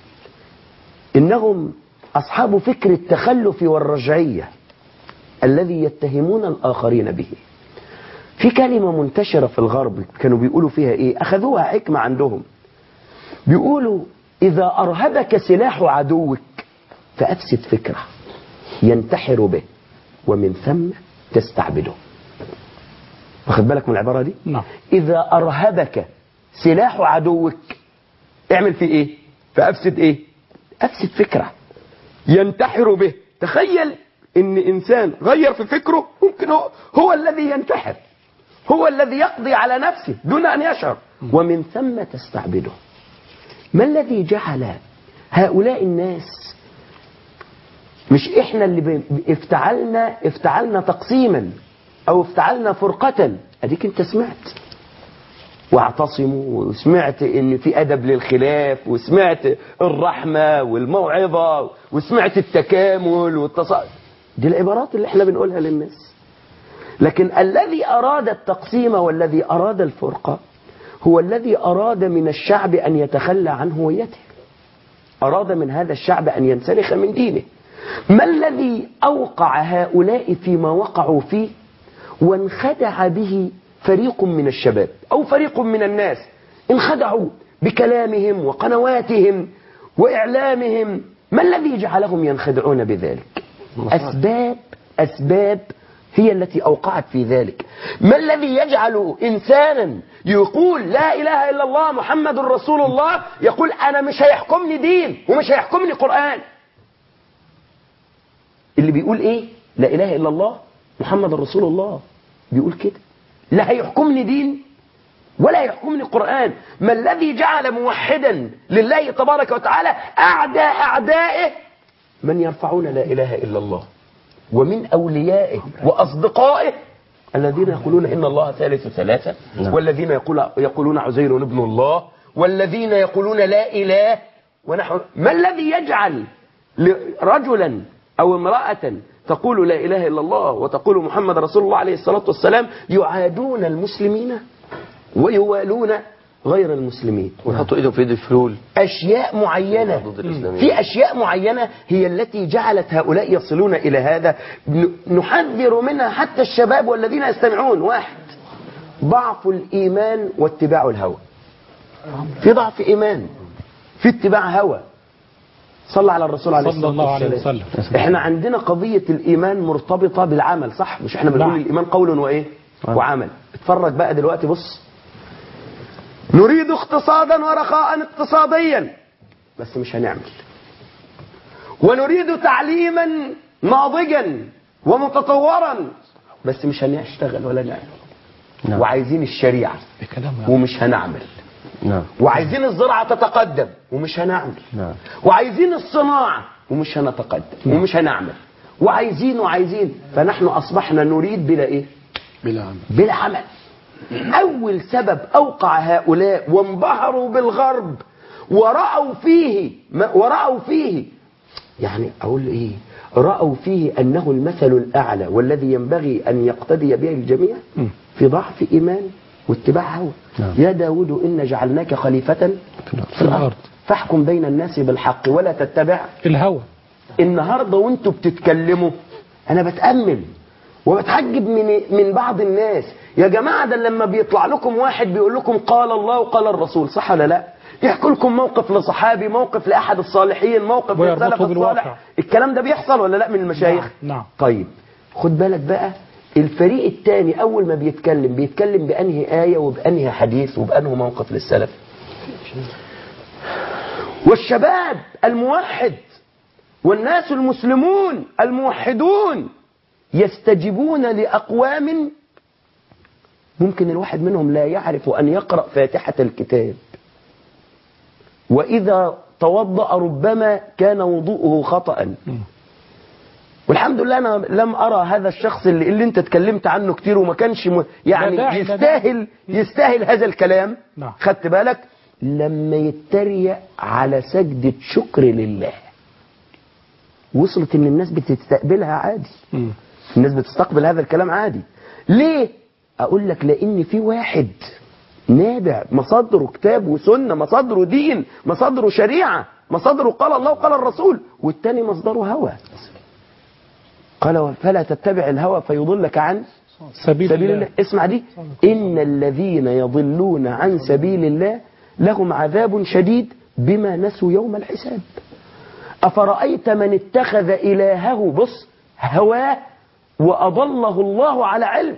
إنهم أصحاب فكر التخلف والرجعية الذي يتهمون الآخرين به في كلمة منتشرة في الغرب كانوا بيقولوا فيها إيه أخذوها حكمة عندهم بيقولوا إذا أرهبك سلاح عدوك فأفسد فكره ينتحر به ومن ثم تستعبده واخد بالك من العبارة دي نعم إذا أرهبك سلاح عدوك اعمل فيه إيه فأفسد إيه أفسد فكره ينتحر به تخيل ان انسان غير في فكره ممكن هو, هو الذي ينتحر هو الذي يقضي على نفسه دون ان يشعر ومن ثم تستعبده ما الذي جعل هؤلاء الناس مش احنا اللي ب- افتعلنا افتعلنا تقسيما او افتعلنا فرقة اديك انت سمعت واعتصموا وسمعت ان في ادب للخلاف وسمعت الرحمه والموعظه وسمعت التكامل والتصا دي العبارات اللي احنا بنقولها للناس لكن الذي اراد التقسيم والذي اراد الفرقه هو الذي اراد من الشعب ان يتخلى عن هويته اراد من هذا الشعب ان ينسلخ من دينه ما الذي اوقع هؤلاء فيما وقعوا فيه وانخدع به فريق من الشباب أو فريق من الناس انخدعوا بكلامهم وقنواتهم وإعلامهم ما الذي جعلهم ينخدعون بذلك أسباب أسباب هي التي أوقعت في ذلك ما الذي يجعل إنسانا يقول لا إله إلا الله محمد رسول الله يقول أنا مش هيحكمني دين ومش هيحكمني قرآن اللي بيقول إيه لا إله إلا الله محمد رسول الله بيقول كده لا هيحكمني دين ولا يحكمني قرآن ما الذي جعل موحدا لله تبارك وتعالى أعدى أعدائه من يرفعون لا إله إلا الله ومن أوليائه وأصدقائه الذين يقولون إن الله ثالث ثلاثة نعم. والذين يقول يقولون عزير ابن الله والذين يقولون لا إله ونحو ما الذي يجعل رجلا أو امرأة تقول لا إله إلا الله وتقول محمد رسول الله عليه الصلاة والسلام يعادون المسلمين ويوالون غير المسلمين ويحطوا ايدهم في ايد الفلول أشياء معينة ضد الإسلاميين. في أشياء معينة هي التي جعلت هؤلاء يصلون إلى هذا ن- نحذر منها حتى الشباب والذين يستمعون واحد ضعف الإيمان واتباع الهوى في ضعف إيمان في اتباع هوى صلى على الرسول عليه صلى الصلاة الله عليه والسلام وسلم. احنا عندنا قضية الإيمان مرتبطة بالعمل صح مش احنا بنقول نعم. الإيمان قول وإيه وعمل اتفرج بقى دلوقتي بص نريد اقتصادا ورخاء اقتصاديا بس مش هنعمل ونريد تعليما ناضجا ومتطورا بس مش هنشتغل ولا نعمل نعم. وعايزين الشريعة بكلام ومش هنعمل نعم وعايزين الزراعة تتقدم ومش هنعمل نعم وعايزين الصناعة ومش هنتقدم ومش هنعمل وعايزين وعايزين فنحن أصبحنا نريد بلا إيه بلا عمل بلا عمل أول سبب أوقع هؤلاء وانبهروا بالغرب ورأوا فيه ما ورأوا فيه يعني أقول إيه رأوا فيه أنه المثل الأعلى والذي ينبغي أن يقتدي به الجميع في ضعف إيمان واتباع هوى نعم. يا داود إن جعلناك خليفة في الأرض فاحكم بين الناس بالحق ولا تتبع الهوى النهارده وانتوا بتتكلموا انا بتامل وبتعجب من من بعض الناس يا جماعه ده لما بيطلع لكم واحد بيقول لكم قال الله وقال الرسول صح ولا لا يحكوا لكم موقف لصحابي موقف لاحد الصالحين موقف ويربطه للسلف بالواقع. الصالح الكلام ده بيحصل ولا لا من المشايخ نعم طيب خد بالك بقى الفريق الثاني اول ما بيتكلم بيتكلم بانهي ايه وبانهي حديث وبانه موقف للسلف والشباب الموحد والناس المسلمون الموحدون يستجيبون لأقوام ممكن الواحد منهم لا يعرف أن يقرأ فاتحة الكتاب وإذا توضأ ربما كان وضوءه خطأ والحمد لله أنا لم أرى هذا الشخص اللي, اللي أنت اتكلمت عنه كتير وما كانش م... يعني لا داعي، لا يستاهل يستاهل هذا الكلام نعم. خدت بالك لما يتريق على سجدة شكر لله وصلت ان الناس بتستقبلها عادي مم. الناس بتستقبل هذا الكلام عادي ليه اقول لك لان في واحد نابع مصادره كتاب وسنه مصادره دين مصادره شريعه مصادره قال الله وقال الرسول والتاني مصدره هوى قال فلا تتبع الهوى فيضلك عن سبيل, سبيل الله. الله اسمع دي إن الذين يضلون عن سبيل الله لهم عذاب شديد بما نسوا يوم الحساب أفرأيت من اتخذ إلهه بص هواه وأضله الله على علم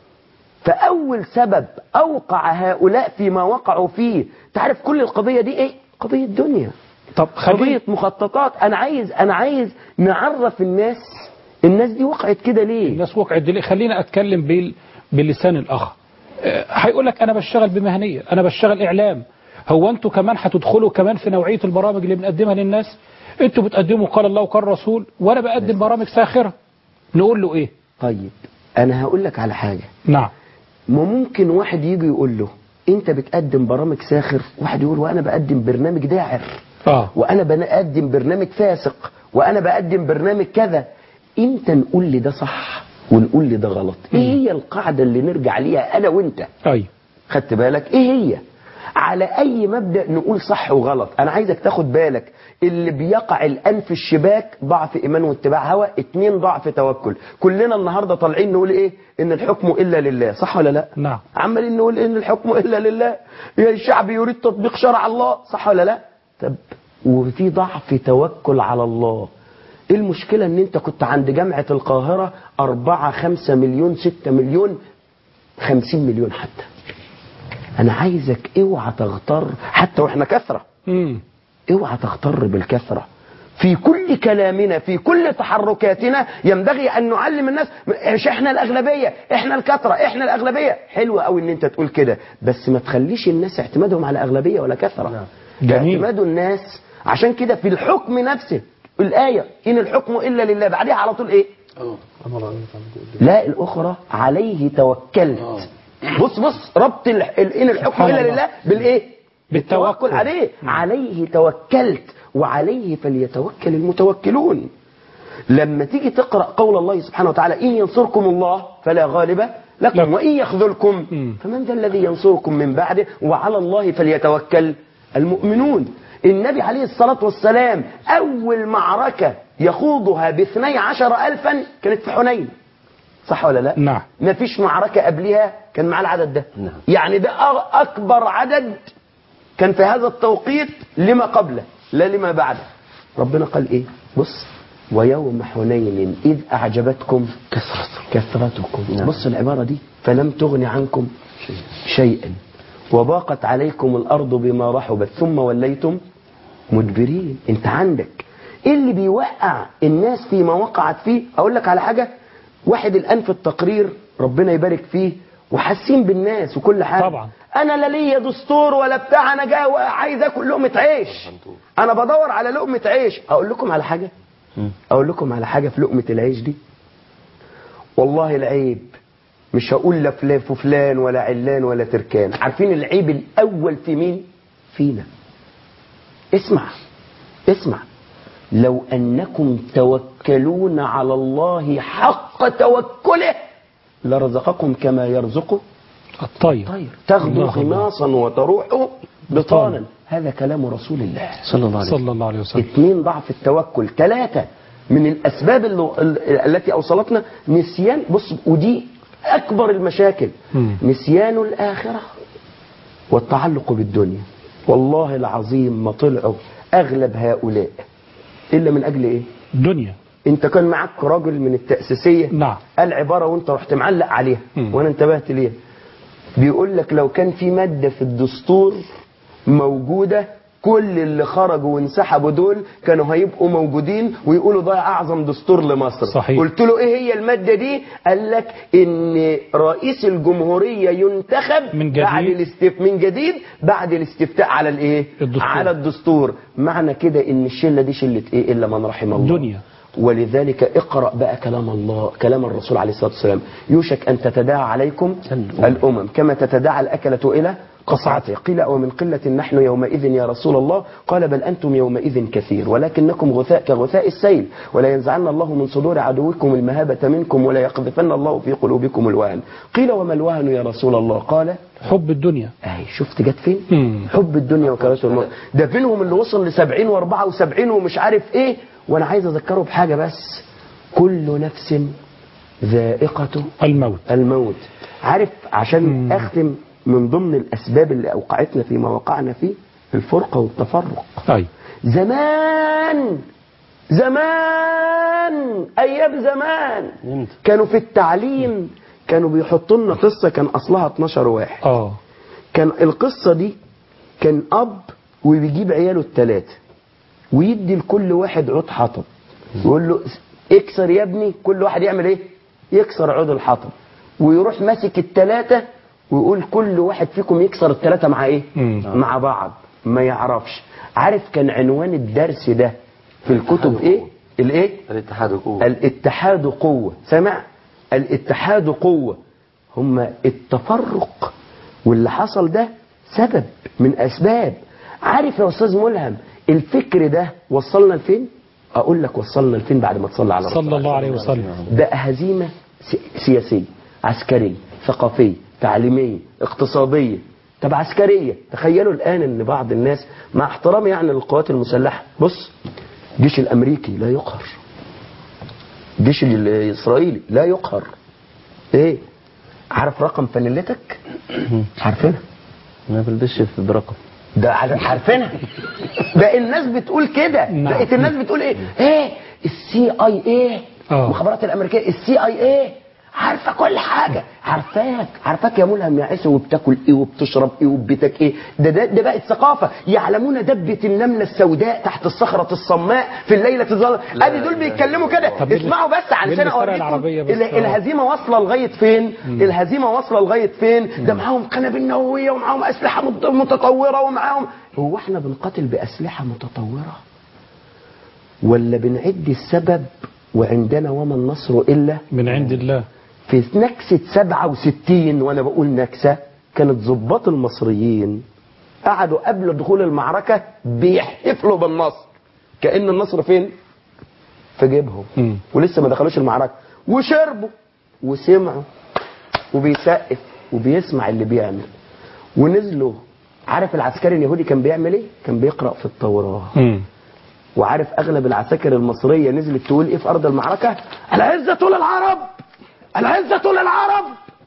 فأول سبب أوقع هؤلاء فيما وقعوا فيه تعرف كل القضية دي إيه قضية دنيا طب قضية مخططات أنا عايز أنا عايز نعرف الناس الناس دي وقعت كده ليه الناس وقعت دي ليه؟ خلينا اتكلم بال... باللسان الاخر آه، هيقول لك انا بشتغل بمهنيه انا بشتغل اعلام هو انتوا كمان هتدخلوا كمان في نوعيه البرامج اللي بنقدمها للناس انتوا بتقدموا قال الله وقال الرسول وانا بقدم برامج ساخره نقول له ايه طيب أنا هقول لك على حاجة نعم ما ممكن واحد يجي يقول له أنت بتقدم برامج ساخر واحد يقول وأنا بقدم برنامج داعر اه وأنا بقدم برنامج فاسق وأنا بقدم برنامج كذا أنت نقول لي ده صح ونقول لي ده غلط إيه هي القاعدة اللي نرجع ليها أنا وأنت ايوه خدت بالك ايه هي على اي مبدأ نقول صح وغلط انا عايزك تاخد بالك اللي بيقع الان في الشباك ضعف ايمان واتباع هوى اتنين ضعف توكل كلنا النهارده طالعين نقول ايه ان الحكم الا لله صح ولا لا نعم عمالين نقول ان الحكم الا لله يا الشعب يريد تطبيق شرع الله صح ولا لا طب وفي ضعف توكل على الله ايه المشكلة ان انت كنت عند جامعة القاهرة اربعة خمسة مليون ستة مليون خمسين مليون حتى انا عايزك اوعى تغتر حتى واحنا كثرة امم اوعى تغتر بالكثرة في كل كلامنا في كل تحركاتنا ينبغي ان نعلم الناس مش احنا الاغلبيه احنا الكثره احنا الاغلبيه حلو قوي ان انت تقول كده بس ما تخليش الناس اعتمادهم على اغلبيه ولا كثره جميل. اعتماد الناس عشان كده في الحكم نفسه الايه ان الحكم الا لله بعدها على طول ايه لا الاخرى عليه توكلت بص بص ربط ال- ال- ان الحكم سبحان الا الله. لله بالايه بالتوكل. بالتوكل عليه عليه توكلت وعليه فليتوكل المتوكلون لما تيجي تقرأ قول الله سبحانه وتعالى إن ينصركم الله فلا غالب لكم وإن يخذلكم فمن ذا الذي ينصركم من بعده وعلى الله فليتوكل المؤمنون النبي عليه الصلاة والسلام أول معركة يخوضها باثني عشر ألفا كانت في حنين صح ولا لا نعم ما فيش معركة قبلها كان مع العدد ده نعم. يعني ده أ- أكبر عدد كان في هذا التوقيت لما قبله لا لما بعده ربنا قال إيه بص ويوم حنين إذ أعجبتكم كثرتكم كثرتكم نعم. بص العبارة دي فلم تغن عنكم شيئا وضاقت عليكم الأرض بما رحبت ثم وليتم مدبرين انت عندك ايه اللي بيوقع الناس فيما وقعت فيه اقول لك على حاجة واحد الان في التقرير ربنا يبارك فيه وحاسين بالناس وكل حاجة طبعا. انا لا ليا دستور ولا بتاع انا جاي عايز اكل لقمة عيش انا بدور على لقمة عيش اقول لكم على حاجة اقول لكم على حاجة في لقمة العيش دي والله العيب مش هقول لا فلان فلان ولا علان ولا تركان عارفين العيب الاول في مين فينا اسمع اسمع لو انكم توكلون على الله حق توكله لرزقكم كما يرزقه الطير طير تغدو الله خماصا وتروح بطانا هذا كلام رسول الله صلى الله عليه وسلم صلى الله عليه وسلم اثنين ضعف التوكل ثلاثة من الاسباب اللي التي اوصلتنا نسيان بص ودي اكبر المشاكل نسيان الاخره والتعلق بالدنيا والله العظيم ما طلعوا اغلب هؤلاء الا من اجل ايه دنيا انت كان معاك راجل من التأسيسية نعم قال عبارة وانت رحت معلق عليها مم. وانا انتبهت ليها بيقول لك لو كان في مادة في الدستور موجودة كل اللي خرجوا وانسحبوا دول كانوا هيبقوا موجودين ويقولوا ده اعظم دستور لمصر صحيح. قلت له ايه هي المادة دي قال لك ان رئيس الجمهورية ينتخب من جديد. بعد الاستف من جديد بعد الاستفتاء على الايه الدستور. على الدستور معنى كده ان الشلة دي شلة ايه الا من رحم الله دنيا ولذلك اقرأ بقى كلام الله كلام الرسول عليه الصلاة والسلام يوشك أن تتداعى عليكم الأمم كما تتداعى الأكلة إلى قصعته قيل ومن قلة نحن يومئذ يا رسول الله قال بل أنتم يومئذ كثير ولكنكم غثاء كغثاء السيل ولا ينزعن الله من صدور عدوكم المهابة منكم ولا يقذفن الله في قلوبكم الوهن قيل وما الوهن يا رسول الله قال حب الدنيا اهي شفت جت فين مم. حب الدنيا وكراسة الموت ده فينهم اللي وصل ل 70 و74 ومش عارف ايه وانا عايز اذكره بحاجه بس كل نفس ذائقه الموت الموت عارف عشان اختم من ضمن الاسباب اللي اوقعتنا فيما وقعنا فيه الفرقه والتفرق طيب زمان زمان ايام زمان كانوا في التعليم كانوا بيحطوا لنا قصه كان اصلها 12 واحد اه كان القصه دي كان اب وبيجيب عياله الثلاثه ويدي لكل واحد عود حطب ويقول له اكسر يا ابني كل واحد يعمل ايه يكسر عود الحطب ويروح ماسك الثلاثه ويقول كل واحد فيكم يكسر الثلاثه مع ايه مع بعض ما يعرفش عارف كان عنوان الدرس ده في الكتب ايه الايه الاتحاد قوة الاتحاد قوة سمع الاتحاد قوة هم التفرق واللي حصل ده سبب من أسباب عارف يا أستاذ ملهم الفكر ده وصلنا لفين أقول لك وصلنا لفين بعد ما تصلى على صلى الله عليه وسلم بقى هزيمة سي- سياسية عسكرية ثقافية تعليمية اقتصادية طب عسكرية تخيلوا الآن أن بعض الناس مع احترامي يعني للقوات المسلحة بص الجيش الأمريكي لا يقهر الجيش الإسرائيلي لا يقهر إيه عارف رقم فانيلتك عارفينها ما بلبسش في برقم ده عار- عارفينها بقى الناس بتقول كده نعم. بقت الناس بتقول ايه ايه السي اي ايه آه. المخابرات الامريكيه السي اي ايه عارفه كل حاجه عارفاك عارفاك يا ملهم يا عيسى وبتاكل ايه وبتشرب ايه وبيتك ايه ده ده, ده بقت ثقافه يعلمون دبه النمله السوداء تحت الصخره الصماء في الليله الظلام ادي دول بيتكلموا كده طب مين- اسمعوا بس مين علشان اللي فرق اوريكم العربية بس؟ ال- آه. الهزيمه واصله لغايه فين الهزيمه واصله لغايه فين ده معاهم قنابل نوويه ومعاهم اسلحه مت- متطوره ومعاهم هو احنا بنقاتل باسلحه متطوره ولا بنعد السبب وعندنا وما النصر الا من عند الله في نكسة 67 وانا بقول نكسة كانت ضباط المصريين قعدوا قبل دخول المعركة بيحتفلوا بالنصر كأن النصر فين في جيبهم مم. ولسه ما دخلوش المعركة وشربوا وسمعوا وبيسقف وبيسمع اللي بيعمل ونزلوا عارف العسكري اليهودي كان بيعمل ايه كان بيقرأ في التوراة مم. وعارف اغلب العساكر المصرية نزلت تقول ايه في ارض المعركة العزة للعرب العزة للعرب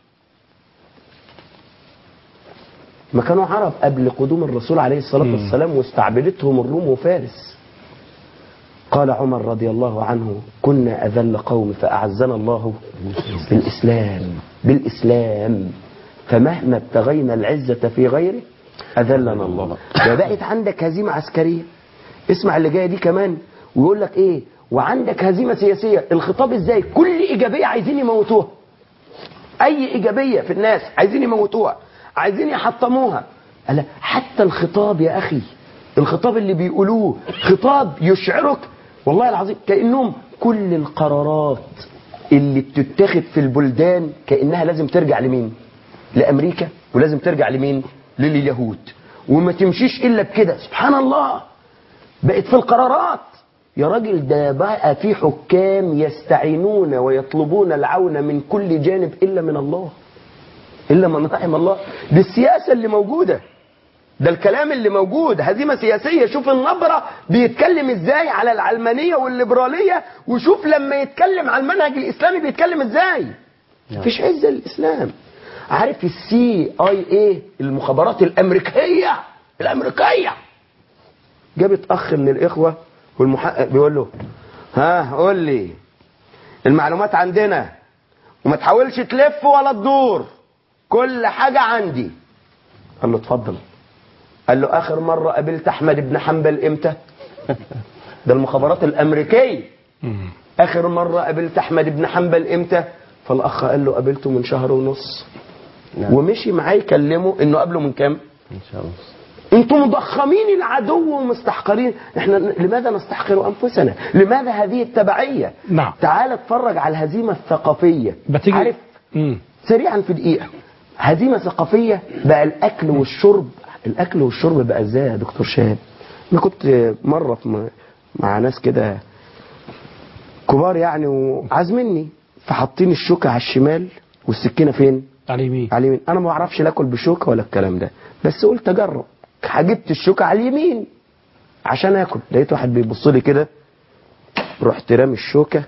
ما كانوا عرب قبل قدوم الرسول عليه الصلاة والسلام واستعبدتهم الروم وفارس قال عمر رضي الله عنه كنا أذل قوم فأعزنا الله بالإسلام بالإسلام فمهما ابتغينا العزة في غيره أذلنا الله وبقت عندك هزيمة عسكرية اسمع اللي جاية دي كمان ويقول لك ايه وعندك هزيمة سياسية الخطاب ازاي كل ايجابية عايزين يموتوها اي ايجابية في الناس عايزين يموتوها عايزين يحطموها ألا حتى الخطاب يا اخي الخطاب اللي بيقولوه خطاب يشعرك والله العظيم كأنهم كل القرارات اللي بتتاخد في البلدان كأنها لازم ترجع لمين لأمريكا ولازم ترجع لمين لليهود وما تمشيش إلا بكده سبحان الله بقت في القرارات يا راجل ده بقى في حكام يستعينون ويطلبون العون من كل جانب إلا من الله إلا من رحم الله دي السياسة اللي موجودة ده الكلام اللي موجود هزيمة سياسية شوف النبرة بيتكلم ازاي على العلمانية والليبرالية وشوف لما يتكلم على المنهج الإسلامي بيتكلم ازاي مفيش عزة للإسلام عارف السي اي اي المخابرات الأمريكية الأمريكية جابت أخ من الإخوة والمحقق بيقول له ها قول لي المعلومات عندنا وما تحاولش تلف ولا تدور كل حاجة عندي قال له اتفضل قال له آخر مرة قابلت أحمد بن حنبل إمتى ده المخابرات الأمريكية آخر مرة قابلت أحمد بن حنبل إمتى فالأخ قال له قابلته من شهر ونص ومشي معاه يكلمه إنه قابله من كام ان شاء الله انتم مضخمين العدو ومستحقرين احنا لماذا نستحقر انفسنا لماذا هذه التبعيه نعم تعال اتفرج على الهزيمه الثقافيه بتيجي عارف مم. سريعا في دقيقه هزيمه ثقافيه بقى الاكل والشرب الاكل والشرب بقى ازاي يا دكتور شهاب انا كنت مره في م- مع ناس كده كبار يعني وعازميني فحاطين الشوكه على الشمال والسكينه فين على اليمين على اليمين انا ما بعرفش لا اكل بشوكه ولا الكلام ده بس قلت اجرب جبت الشوكه على اليمين عشان اكل لقيت واحد بيبص لي كده رحت رامي الشوكه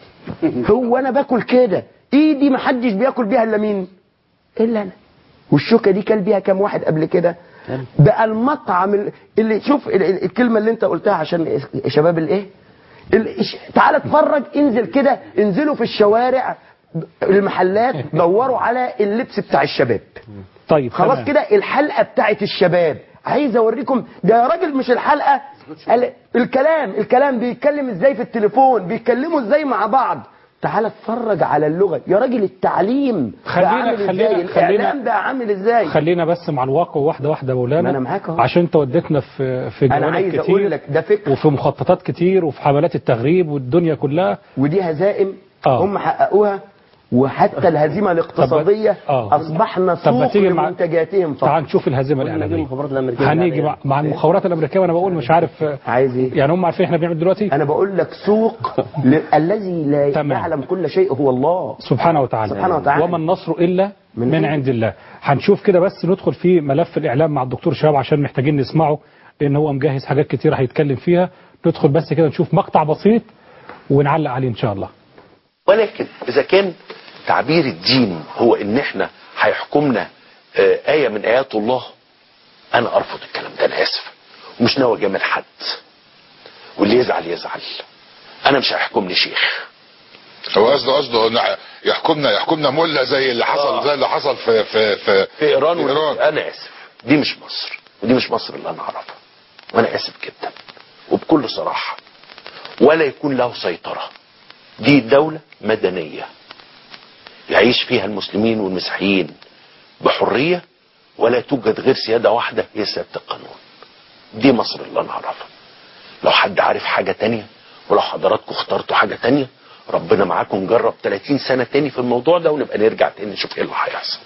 هو انا باكل كده ايدي ما حدش بياكل بيها الا مين الا انا والشوكه دي كل بيها كام واحد قبل كده بقى المطعم ال- اللي شوف ال- ال- الكلمه اللي انت قلتها عشان شباب الايه ال- ش- تعال اتفرج انزل كده انزلوا في الشوارع المحلات دوروا على اللبس بتاع الشباب طيب خلاص تمام. كده الحلقه بتاعت الشباب عايز اوريكم ده يا راجل مش الحلقه ال- الكلام الكلام بيتكلم ازاي في التليفون بيتكلموا ازاي مع بعض تعال اتفرج على اللغه يا راجل التعليم بقى خلينا- عامل خلينا- ازاي خلينا- الاعلام بقى عامل ازاي خلينا بس مع الواقع واحده واحده يا مولانا ما أنا معاك أهو. عشان انت وديتنا في في أنا جوانب عايز كتير أقول لك ده فكر. وفي مخططات كتير وفي حملات التغريب والدنيا كلها ودي هزائم آه. هم حققوها وحتى الهزيمه الاقتصاديه آه. اصبحنا طب ما سوق تيجي مع- لمنتجاتهم فقط تعال نشوف الهزيمه الاعلاميه المخابرات الامريكيه هنيجي مع, مع المخابرات الامريكيه وانا بقول مش عارف عايز ايه يعني هم عارفين احنا بنعمل دلوقتي انا بقول لك سوق ل- الذي لا تمام. يعلم كل شيء هو الله سبحانه وتعالى سبحانه وتعالى. وما النصر الا من من, من عند- عند الله هنشوف كده بس ندخل في ملف الاعلام مع الدكتور شهاب عشان محتاجين نسمعه لان هو مجهز حاجات كتير هيتكلم فيها ندخل بس كده نشوف مقطع بسيط ونعلق عليه ان شاء الله ولكن اذا كان تعبير الدين هو ان احنا هيحكمنا آه، آية من آيات الله انا ارفض الكلام ده انا اسف ومش ناوي اجامل حد واللي يزعل يزعل انا مش هيحكمني شيخ هو قصده قصده إن يحكمنا يحكمنا مله زي اللي حصل زي اللي حصل في في في, في ايران, في إيران. انا اسف دي مش مصر ودي مش مصر اللي انا اعرفها وانا اسف جدا وبكل صراحة ولا يكون له سيطرة دي دولة مدنية يعيش فيها المسلمين والمسيحيين بحرية ولا توجد غير سيادة واحدة هي سيادة القانون دي مصر اللي انا اعرفها لو حد عارف حاجة تانية ولو حضراتكم اخترتوا حاجة تانية ربنا معاكم نجرب 30 سنة تاني في الموضوع ده ونبقى نرجع تاني نشوف ايه اللي هيحصل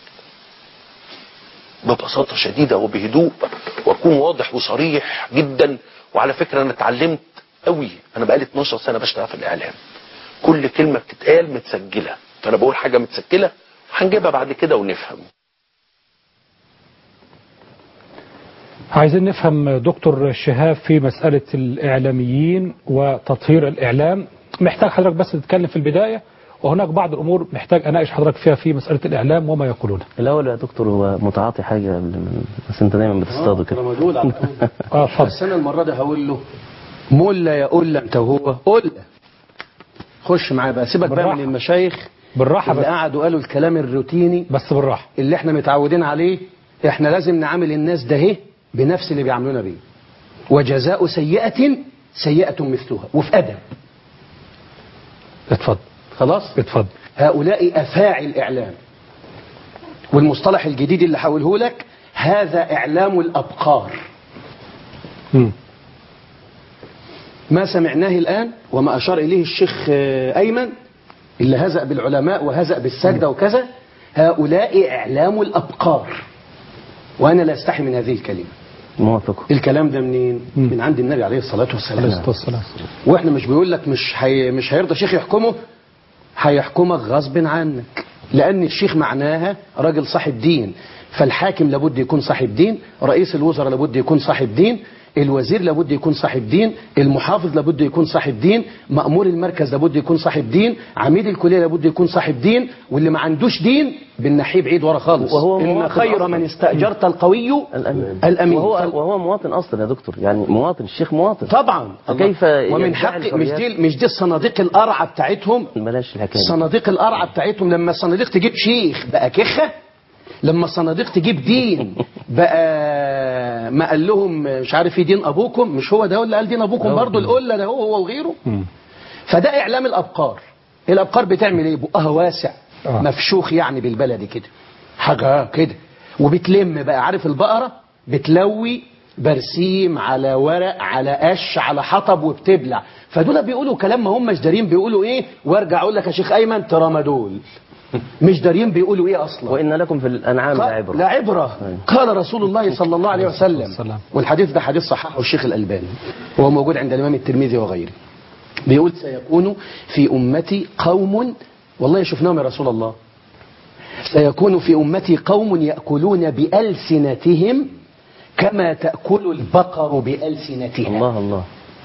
ببساطة شديدة وبهدوء واكون واضح وصريح جدا وعلى فكرة انا اتعلمت قوي انا بقالي 12 سنة بشتغل في الاعلام كل كلمة بتتقال متسجلة فانا بقول حاجة متسجلة هنجيبها بعد كده ونفهم عايزين نفهم دكتور شهاب في مسألة الإعلاميين وتطهير الإعلام محتاج حضرتك بس تتكلم في البداية وهناك بعض الأمور محتاج أناقش حضرتك فيها في مسألة الإعلام وما يقولونه الأول يا دكتور هو متعاطي حاجة قبل من بس أنت دايما بتصطاده كده موجود على طول. اه اتفضل بس انا المره دي هقول له ملا يا قول انت وهو قول خش معايا بقى سيبك بقى بالراحة. من المشايخ بالراحة اللي بس. قعدوا قالوا الكلام الروتيني بس بالراحة اللي احنا متعودين عليه احنا لازم نعامل الناس ده اهي بنفس اللي بيعاملونا بيه وجزاء سيئة سيئة مثلها وفي أدب اتفضل خلاص اتفضل هؤلاء أفاعي الإعلام والمصطلح الجديد اللي حوله لك هذا إعلام الأبقار مم. ما سمعناه الآن وما أشار إليه الشيخ آه، أيمن اللي هزأ بالعلماء وهزأ بالسجدة وكذا هؤلاء إعلام الأبقار وأنا لا أستحي من هذه الكلمة موافق الكلام ده منين؟ من عند النبي عليه الصلاة عليه والسلام الصلاة والسلام واحنا مش بيقول لك مش حي... مش هيرضى شيخ يحكمه هيحكمك غصب عنك لأن الشيخ معناها راجل صاحب دين فالحاكم لابد يكون صاحب دين رئيس الوزراء لابد يكون صاحب دين الوزير لابد يكون صاحب دين المحافظ لابد يكون صاحب دين مأمور المركز لابد يكون صاحب دين عميد الكلية لابد يكون صاحب دين واللي ما عندوش دين بنحيه بعيد ورا خالص وهو إن مواطن خير أصلاً. من استأجرت القوي الأمين الأمين وهو, فال- وهو مواطن أصلا يا دكتور يعني مواطن الشيخ مواطن طبعا فكيف ومن يدعي حق مش الحريات؟ دي مش دي الصناديق القرعه بتاعتهم بلاش الحكايه دي. صناديق القرعه بتاعتهم لما الصناديق تجيب شيخ بقى كخه لما الصناديق تجيب دين بقى ما قال لهم مش عارف ايه دين ابوكم مش هو ده هو اللي قال دين ابوكم برضه القله ده هو هو وغيره فده اعلام الابقار الابقار بتعمل ايه بقها واسع آه. مفشوخ يعني بالبلدي كده حاجه كده وبتلم بقى عارف البقره بتلوي برسيم على ورق على قش على حطب وبتبلع فدول بيقولوا كلام ما هماش دارين بيقولوا ايه وارجع اقول لك يا شيخ ايمن ترامادول مش دارين بيقولوا ايه اصلا وإن لكم في الأنعام لعبرة لا عبرة قال رسول الله صلى الله عليه وسلم والسلام. والحديث ده حديث صححه الشيخ الألباني وهو موجود عند الإمام الترمذي وغيره بيقول سيكون في أمتي قوم والله شفناهم يا رسول الله سيكون في أمتي قوم يأكلون بألسنتهم كما تأكل البقر بألسنتها الله الله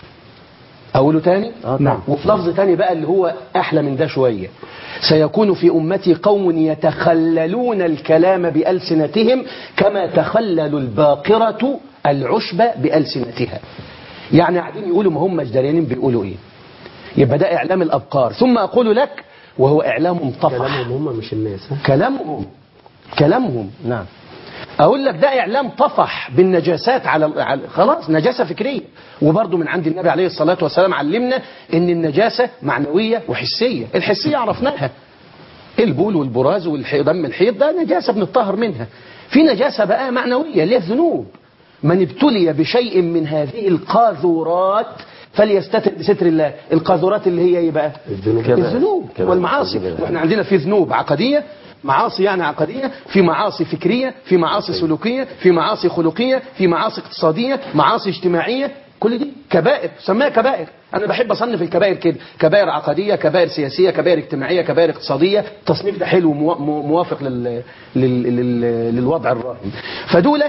أقوله تاني آه نعم وفي لفظ تاني بقى اللي هو أحلى من ده شوية سيكون في أمتي قوم يتخللون الكلام بألسنتهم كما تخلل الباقرة العشب بألسنتها يعني قاعدين يقولوا ما هم داريين بيقولوا إيه يبقى ده إعلام الأبقار ثم أقول لك وهو إعلام طفح كلامهم هم مش الناس ها؟ كلامهم كلامهم نعم اقول لك ده اعلام طفح بالنجاسات على على- خلاص نجاسه فكريه وبرضه من عند النبي عليه الصلاه والسلام علمنا ان النجاسه معنويه وحسيه الحسيه عرفناها البول والبراز والدم الحيض ده نجاسه بنطهر منها في نجاسه بقى معنويه اللي هي الذنوب من ابتلي بشيء من هذه القاذورات فليستتر بستر الله القاذورات اللي هي ايه بقى الذنوب. الذنوب كبائر. والمعاصي كبائر. واحنا عندنا في ذنوب عقديه معاصي يعني عقدية في معاصي فكرية في معاصي سلوكية في معاصي خلقية في معاصي اقتصادية معاصي اجتماعية كل دي كبائر سميها كبائر أنا بحب أصنف الكبائر كده كبائر عقدية كبائر سياسية كبائر اجتماعية كبائر اقتصادية التصنيف ده حلو ومو- مو- موافق لل... لل... لل... للوضع الراهن فدولة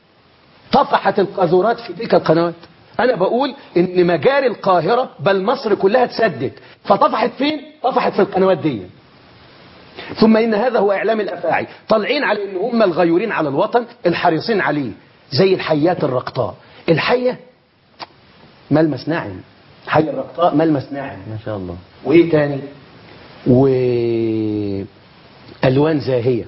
طفحت القاذورات في تلك القنوات انا بقول ان مجاري القاهرة بل مصر كلها تسدد فطفحت فين طفحت في القنوات دي ثم ان هذا هو اعلام الافاعي طالعين على ان هم الغيورين على الوطن الحريصين عليه زي الحيات الرقطاء الحية ملمس ناعم حي الرقطاء ملمس ناعم ما شاء الله وايه تاني والوان زاهيه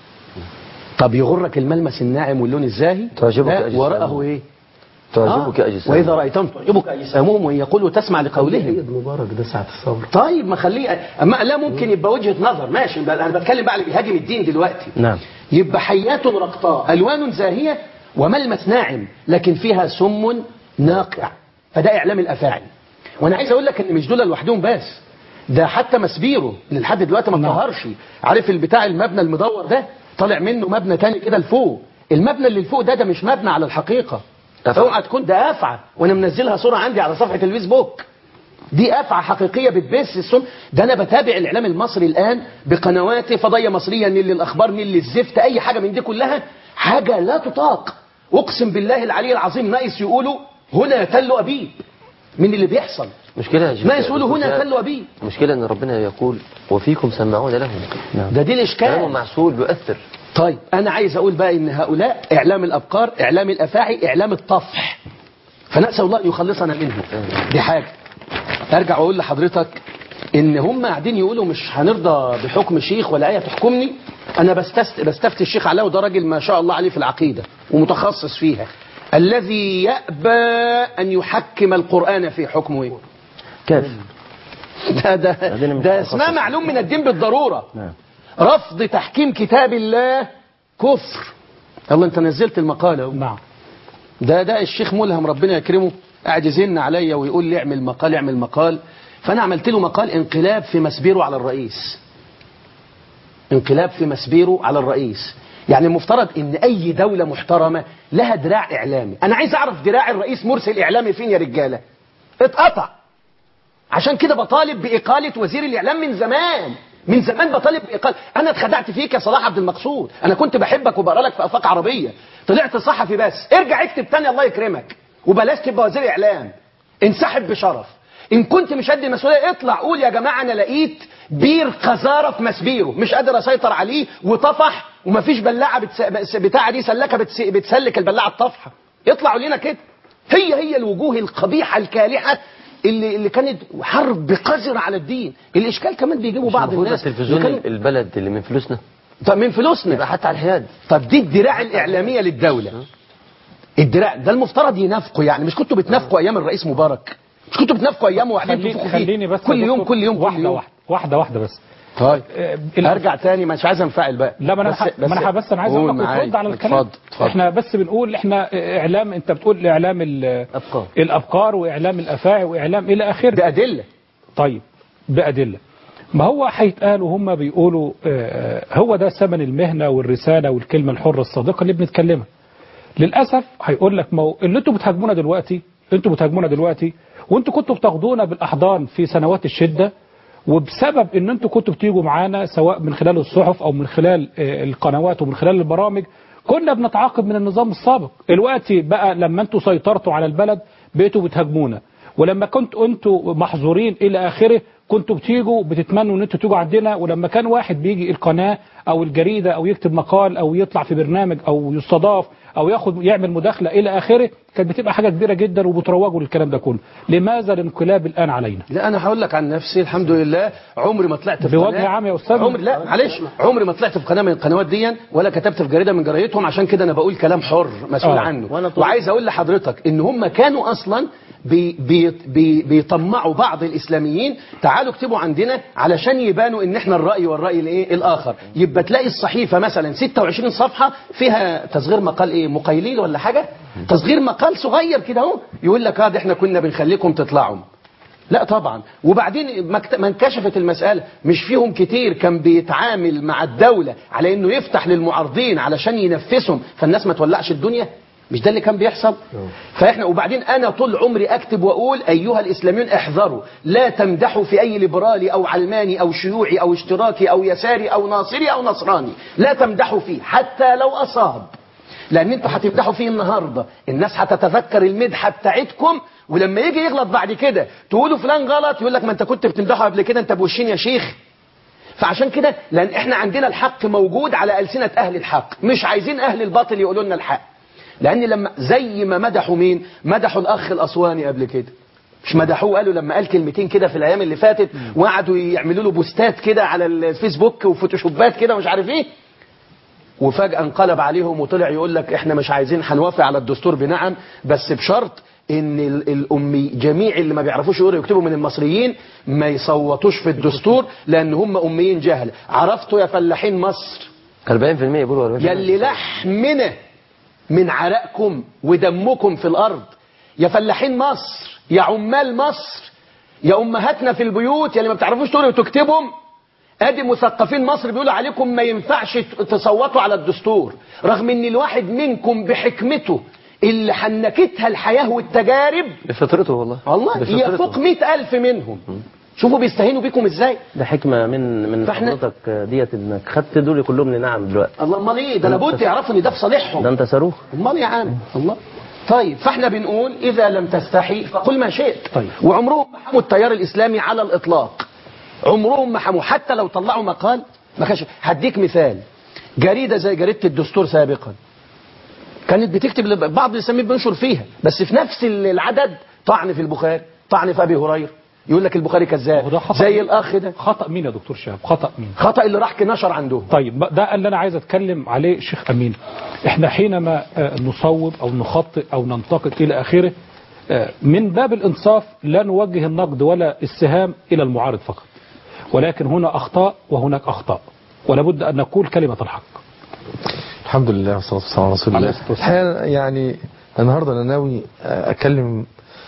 طب يغرك الملمس الناعم واللون الزاهي تعجبك لا، أجسامهم. وراءه ايه تعجبك آه. أجسامهم. واذا رايتهم تعجبك اجسامهم وان يقولوا تسمع لقولهم عيد مبارك ده ساعة الثورة طيب ما خليه اما لا ممكن يبقى وجهه نظر ماشي بقى انا بتكلم بقى على اللي بيهاجم الدين دلوقتي نعم يبقى حيات رقطاء الوان زاهيه وملمس ناعم لكن فيها سم ناقع فده اعلام الافاعي وانا عايز اقول لك ان مش دول لوحدهم بس ده حتى مسبيرو اللي لحد دلوقتي ما اتطهرش عارف البتاع المبنى المدور ده طالع منه مبنى تاني كده لفوق المبنى اللي لفوق ده ده مش مبنى على الحقيقه اوعى تكون ده افعى وانا منزلها صوره عندي على صفحه الفيسبوك دي أفعى حقيقية بتبث السم ده أنا بتابع الإعلام المصري الآن بقنوات فضائية مصرية نيل الأخبار نيل الزفت أي حاجة من دي كلها حاجة لا تطاق أقسم بالله العلي العظيم ناقص يقولوا هنا تل أبيب من اللي بيحصل مشكلة يا شيخ- ناقص يقولوا هنا دكتور تل أبيب المشكلة ان ربنا يقول وفيكم سماعون لهم نعم ده دي الإشكال كلامه معسول بيؤثر طيب أنا عايز أقول بقى إن هؤلاء إعلام الأبقار إعلام الأفاعي إعلام الطفح فنسأل الله أن يخلصنا منه دي حاجة أرجع وأقول لحضرتك إن هم قاعدين يقولوا مش هنرضى بحكم شيخ ولا آية تحكمني أنا بستست بستفتي الشيخ علاء وده راجل ما شاء الله عليه في العقيدة ومتخصص فيها الذي يأبى أن يحكم القرآن في حكمه إيه؟ كيف ده ده ده اسمها معلوم من الدين بالضرورة نعم رفض تحكيم كتاب الله كفر يلا انت نزلت المقالة اهو نعم ده ده الشيخ ملهم ربنا يكرمه قاعد يزن عليا ويقول لي اعمل مقال اعمل مقال فانا عملت له مقال انقلاب في مسبيره على الرئيس انقلاب في مسبيره على الرئيس يعني المفترض ان اي دولة محترمة لها دراع اعلامي انا عايز اعرف دراع الرئيس مرسل اعلامي فين يا رجالة اتقطع عشان كده بطالب بإقالة وزير الإعلام من زمان من زمان بطالب باقاله انا اتخدعت فيك يا صلاح عبد المقصود انا كنت بحبك وبقرا لك في افاق عربيه طلعت صحفي بس ارجع اكتب تاني الله يكرمك وبلاش تبقى وزير اعلام انسحب بشرف ان كنت مش قد المسؤوليه اطلع قول يا جماعه انا لقيت بير قذاره في مسبيره مش قادر اسيطر عليه وطفح ومفيش بلاعه بتس... بس- بتاعه دي سلكه بتس... بتسلك البلاعه الطفحه اطلعوا لنا كده هي هي الوجوه القبيحه الكالحه اللي اللي كانت حرب قذره على الدين الاشكال كمان بيجيبوا بعض المفروض الناس التلفزيون اللي كانوا- البلد اللي من فلوسنا طب من فلوسنا يبقى حتى على الحياد طب دي الدراع الاعلاميه للدوله الدراع ده المفترض ينافقوا يعني مش كنتوا بتنافقوا ايام الرئيس مبارك مش كنتوا بتنافقوا ايامه وقاعدين خليني, تنفخوا خليني فيه بس كل يا يوم دكتور كل يوم كل واحدة يوم واحدة واحدة واحدة بس طيب ال- ارجع تاني مش عايز انفعل بقى لا ما انا بس- ما انا بس انا عايز قول اقول لك معايا. وترد على الكلام اتفضل اتفضل احنا بس بنقول احنا اعلام انت بتقول اعلام الابقار الابقار واعلام الافاعي واعلام الى اخره بادله طيب بادله ما هو هيتقال وهم بيقولوا آه، هو ده ثمن المهنه والرساله والكلمه الحره الصادقه اللي بنتكلمها للاسف هيقول لك ما هو اللي انتوا بتهاجمونا دلوقتي انتوا بتهاجمونا دلوقتي وانتوا كنتوا بتاخدونا بالاحضان في سنوات الشده وبسبب ان انتوا كنتوا بتيجوا معانا سواء من خلال الصحف او من خلال آه، القنوات ومن خلال البرامج كنا بنتعاقب من النظام السابق دلوقتي بقى لما انتوا سيطرتوا على البلد بقيتوا بتهاجمونا ولما كنتوا انتوا محظورين الى اخره كنتوا بتيجوا بتتمنوا ان انتوا تيجوا عندنا ولما كان واحد بيجي القناه او الجريده او يكتب مقال او يطلع في برنامج او يستضاف او ياخد يعمل مداخله الى اخره كانت بتبقى حاجه كبيره جدا وبتروجوا للكلام ده كله لماذا الانقلاب الان علينا لا انا هقول لك عن نفسي الحمد لله عمري ما طلعت في بوجه قناة- عام يا أستاذ. عمري لا معلش عمري ما طلعت في قناه من القنوات دي ولا كتبت في جريده من جرايدهم عشان كده انا بقول كلام حر مسؤول آه. عنه وعايز اقول لحضرتك ان هم كانوا اصلا بي بي بي بيطمعوا بعض الاسلاميين تعالوا اكتبوا عندنا علشان يبانوا ان احنا الراي والراي الايه الاخر يبقى تلاقي الصحيفه مثلا 26 صفحه فيها تصغير مقال ايه مقيلين ولا حاجه تصغير مقال صغير كده اهو يقول لك اه ده احنا كنا بنخليكم تطلعوا لا طبعا وبعدين ما اكت- ما انكشفت المسألة مش فيهم كتير كان بيتعامل مع الدولة على انه يفتح للمعارضين علشان ينفسهم فالناس ما تولعش الدنيا مش ده اللي كان بيحصل فاحنا وبعدين انا طول عمري اكتب واقول ايها الاسلاميون احذروا لا تمدحوا في اي ليبرالي او علماني او شيوعي او اشتراكي او يساري او ناصري او نصراني لا تمدحوا فيه حتى لو اصاب لان انتوا هتمدحوا فيه النهارده الناس هتتذكر المدحه بتاعتكم ولما يجي يغلط بعد كده تقولوا فلان غلط يقول لك ما انت كنت بتمدحه قبل كده انت بوشين يا شيخ فعشان كده لان احنا عندنا الحق موجود على السنه اهل الحق مش عايزين اهل الباطل يقولوا لنا الحق لان لما زي ما مدحوا مين مدحوا الاخ الاسواني قبل كده مش مدحوه قالوا لما قال كلمتين كده في الايام اللي فاتت وقعدوا يعملوا له بوستات كده على الفيسبوك وفوتوشوبات كده ومش عارف ايه وفجأة انقلب عليهم وطلع يقول لك احنا مش عايزين هنوافق على الدستور بنعم بس بشرط ان ال- الامي جميع اللي ما بيعرفوش يقروا يكتبوا من المصريين ما يصوتوش في الدستور لان هم اميين جهل عرفتوا يا فلاحين مصر 40% يقولوا 40% يلي لحمنا من عرقكم ودمكم في الارض يا فلاحين مصر يا عمال مصر يا امهاتنا في البيوت يلي ما بتعرفوش تقروا وتكتبهم ادي مثقفين مصر بيقولوا عليكم ما ينفعش تصوتوا على الدستور رغم ان الواحد منكم بحكمته اللي حنكتها الحياة والتجارب بفطرته والله والله بفطرته. يفوق مئة ألف منهم شوفوا بيستهينوا بيكم ازاي ده حكمة من من فإحنا- حضرتك ديت انك خدت دول كلهم لنعم دلوقتي الله امال ايه ده لابد يعرفوا ان ده في صالحهم ده انت صاروخ امال يا عم الله طيب فاحنا بنقول اذا لم تستحي فقل ما شئت طيب. وعمرهم ما حموا التيار الاسلامي على الاطلاق عمرهم ما حموا حتى لو طلعوا مقال ما كانش هديك مثال جريده زي جريده الدستور سابقا كانت بتكتب لب- بعض الاسلاميين بينشر فيها بس في نفس العدد طعن في البخاري طعن في ابي هريره يقول لك البخاري كذاب زي الاخ ده خطأ مين يا دكتور شهاب خطأ مين خطا اللي راح نشر عندهم طيب ده اللي انا عايز اتكلم عليه شيخ امين احنا حينما آه، نصوب او نخطئ او ننتقد الى اخره آه، من باب الانصاف لا نوجه النقد ولا السهام الى المعارض فقط ولكن هنا اخطاء وهناك اخطاء ولا بد ان نقول كلمه الحق الحمد لله والصلاة والسلام على رسول الله الحقيقة يعني النهاردة أنا ناوي أتكلم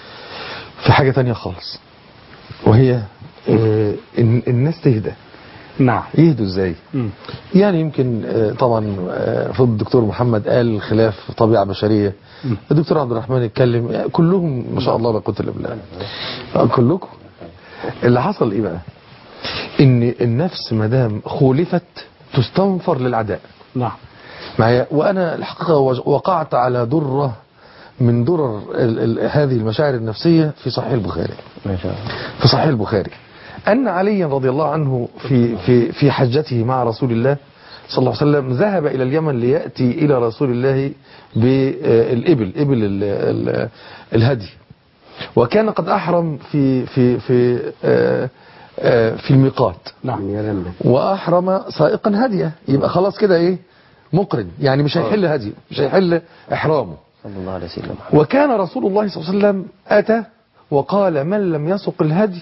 في حاجة تانية خالص وهي آه، إن الناس تهدى نعم يهدوا ازاي يعني يمكن آه، طبعا آه، فضل الدكتور محمد قال خلاف طبيعة بشرية الدكتور عبد الرحمن اتكلم يعني كلهم ما شاء الله لا قوه الا بالله آه، كلكم اللي حصل ايه بقى ان النفس ما دام خولفت تستنفر للعداء نعم معايا وانا الحقيقه وج- وقعت على دره من درر ال ال هذه المشاعر النفسيه في صحيح البخاري ما شاء الله في صحيح البخاري أن عليا رضي الله عنه في في في حجته مع رسول الله صلى الله عليه وسلم ذهب إلى اليمن ليأتي إلى رسول الله بالإبل إبل ال- ال- الهدي وكان قد أحرم في في في آه، آه، في الميقات نعم وأحرم سائقا هديه يبقى خلاص كده إيه مقرن يعني مش هيحل هديه مش هيحل إحرامه صلى الله عليه وسلم وكان رسول الله صلى الله عليه وسلم أتى وقال من لم يسق الهدي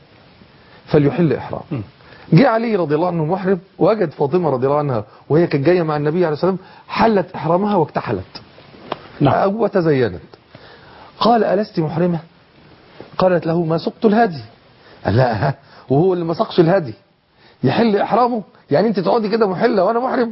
فليحل إحرام جاء علي رضي الله عنه محرم وجد فاطمة رضي الله عنها وهي كانت جاية مع النبي عليه الصلاة والسلام حلت إحرامها واكتحلت نعم. وتزينت قال ألست محرمة قالت له ما سقت الهدي قال لا ها وهو اللي ما سقش الهدي يحل إحرامه يعني أنت تقعدي كده محلة وأنا محرم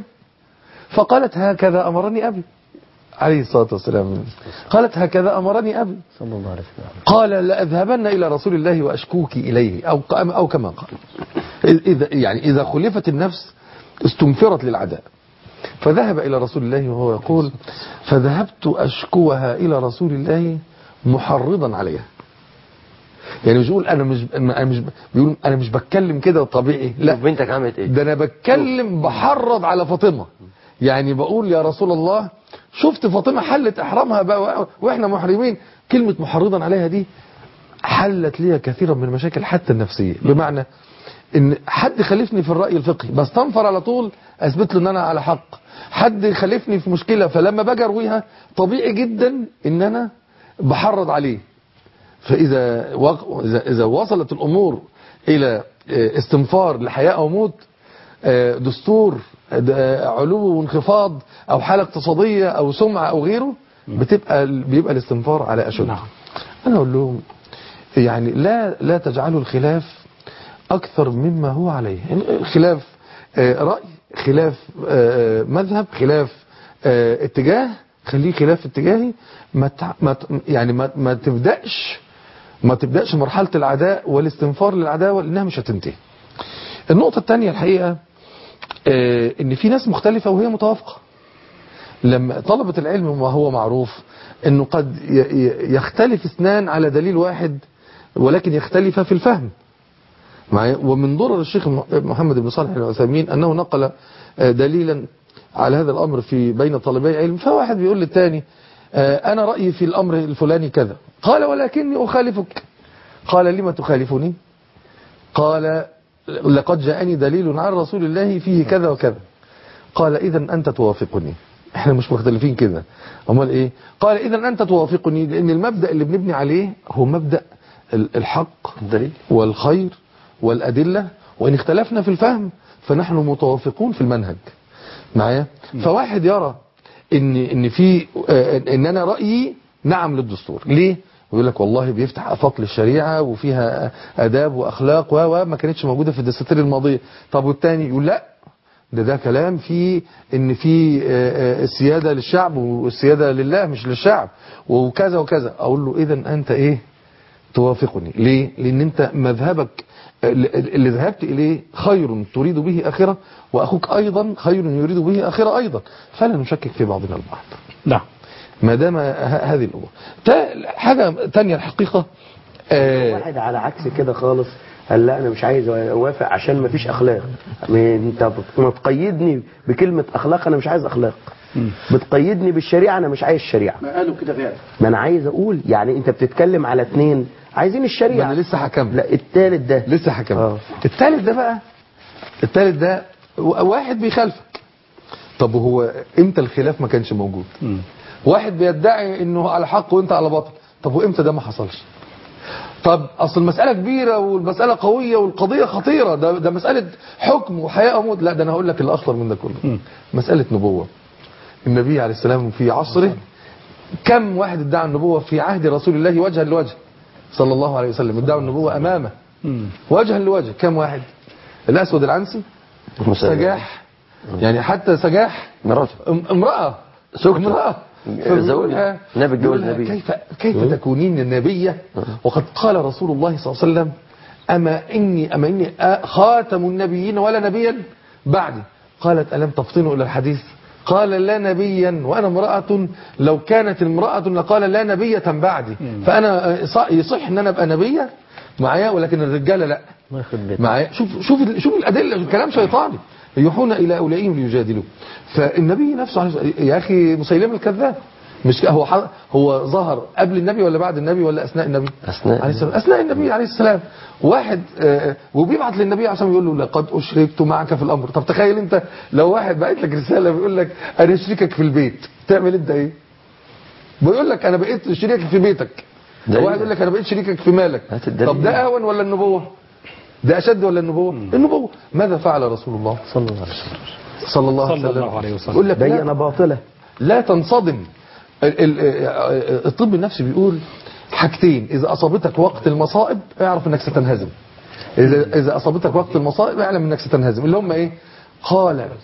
فقالت هكذا أمرني أبي عليه الصلاة والسلام قالت هكذا أمرني أبي صلى الله عليه وسلم قال لأذهبن إلى رسول الله وأشكوك إليه أو أو كما قال إذا يعني إذا خلفت النفس استنفرت للعداء فذهب إلى رسول الله وهو يقول فذهبت أشكوها إلى رسول الله محرضا عليها يعني مش بيقول انا مش انا مش بيقول انا مش بتكلم كده طبيعي لا بنتك عملت ايه ده انا بتكلم بحرض على فاطمه يعني بقول يا رسول الله شفت فاطمه حلت احرامها بقى واحنا محرمين كلمه محرضا عليها دي حلت لي كثيرا من المشاكل حتى النفسيه بمعنى ان حد خالفني في الراي الفقهي بستنفر على طول اثبت له ان انا على حق حد خالفني في مشكله فلما باجي ارويها طبيعي جدا ان انا بحرض عليه فإذا وق... إذا إذا وصلت الأمور إلى استنفار لحياة أو موت دستور علو وانخفاض أو حالة اقتصادية أو سمعة أو غيره بتبقى بيبقى الاستنفار على أشد نعم. أنا أقول لهم يعني لا لا تجعلوا الخلاف أكثر مما هو عليه يعني خلاف رأي خلاف مذهب خلاف اتجاه خليه خلاف اتجاهي ما تع... ما يعني ما, ما تبداش ما تبداش مرحله العداء والاستنفار للعداوه لانها مش هتنتهي. النقطه الثانيه الحقيقه آه ان في ناس مختلفه وهي متوافقه. لما طلبه العلم ما هو معروف انه قد يختلف اثنان على دليل واحد ولكن يختلف في الفهم. معايا ومن ضرر الشيخ محمد بن صالح العثيمين انه نقل دليلا على هذا الأمر في بين طالبي علم فواحد بيقول للتاني أنا رأيي في الأمر الفلاني كذا قال ولكني أخالفك قال لما تخالفني قال لقد جاءني دليل عن رسول الله فيه كذا وكذا قال إذا أنت توافقني احنا مش مختلفين كده امال ايه قال اذا انت توافقني لان المبدا اللي بنبني عليه هو مبدا الحق الدليل والخير والادله وان اختلفنا في الفهم فنحن متوافقون في المنهج معايا فواحد يرى ان ان في ان انا رايي نعم للدستور ليه ويقول لك والله بيفتح افاق للشريعه وفيها اداب واخلاق و ما كانتش موجوده في الدساتير الماضيه طب والتاني يقول لا ده ده كلام في ان في السياده للشعب والسياده لله مش للشعب وكذا وكذا اقول له اذا انت ايه توافقني ليه لان انت مذهبك اللي ذهبت إليه خير تريد به آخرة وأخوك أيضا خير يريد به آخرة أيضا فلا نشكك في بعضنا البعض نعم ما دام هذه الأمور حاجة تانية الحقيقة آه واحد على عكس كده خالص قال لا انا مش عايز اوافق عشان ما فيش اخلاق انت ما تقيدني بكلمه اخلاق انا مش عايز اخلاق بتقيدني بالشريعه انا مش عايز شريعه ما قالوا كده فعلا ما انا عايز اقول يعني انت بتتكلم على اثنين عايزين الشريعه انا لسه هكمل لا الثالث ده لسه هكمل آه. الثالث ده بقى الثالث ده واحد بيخالفك طب وهو امتى الخلاف ما كانش موجود م. واحد بيدعي انه على حق وانت على باطل طب وامتى ده ما حصلش طب اصل المساله كبيره والمساله قويه والقضيه خطيره ده ده مساله حكم وحياه وموت لا ده انا هقول لك الاخطر من ده كله م. مساله نبوه النبي عليه السلام في عصره كم واحد ادعى النبوه في عهد رسول الله وجها لوجه صلى الله عليه وسلم ادعوا النبوة أمامه وجها لوجه كم واحد الأسود العنسي سجاح يعني حتى سجاح مراته امرأة امرأة زوجها نبي اتجوز نبي كيف كيف تكونين النبية وقد قال رسول الله صلى الله عليه وسلم أما إني أما إني آ- خاتم النبيين ولا نبيا بعدي قالت ألم تفطنوا إلى الحديث قال لا نبيا وأنا امرأة لو كانت امرأة لقال لا نبية بعدي فأنا آه، ص- يصح إن أنا أبقى نبية معايا ولكن الرجالة لا معايا شوف شوف شوف الأدلة الكلام شيطاني يوحون إلى أولئهم ليجادلوا فالنبي نفسه عليه الصلاة- يا أخي مسيلمة الكذاب مش ك- هو ح- هو ظهر قبل النبي ولا بعد النبي ولا أثناء النبي أثناء عليه السلام أثناء النبي عليه السلام واحد آه، وبيبعت للنبي عليه الصلاة والسلام يقول له لقد أشركت معك في الأمر طب تخيل أنت لو واحد بعت لك رسالة بيقول لك أنا أشركك في البيت تعمل أنت إيه بيقول لك أنا بقيت شريكك في بيتك ده واحد إيه؟ يقول لك أنا بقيت شريكك في مالك الدليل. طب ده أهون ولا النبوة ده أشد ولا النبوة النبوة ماذا فعل رسول الله صلى الله عليه وسلم صلى الله عليه صلى وسلم الله عليه وسلم. يقول لك لا بين باطله لا تنصدم ال- ال- الطب النفسي بيقول حاجتين إذا أصابتك وقت المصائب اعرف أنك ستنهزم إذا, إذا أصابتك وقت المصائب اعلم أنك ستنهزم اللي هم إيه قال آه،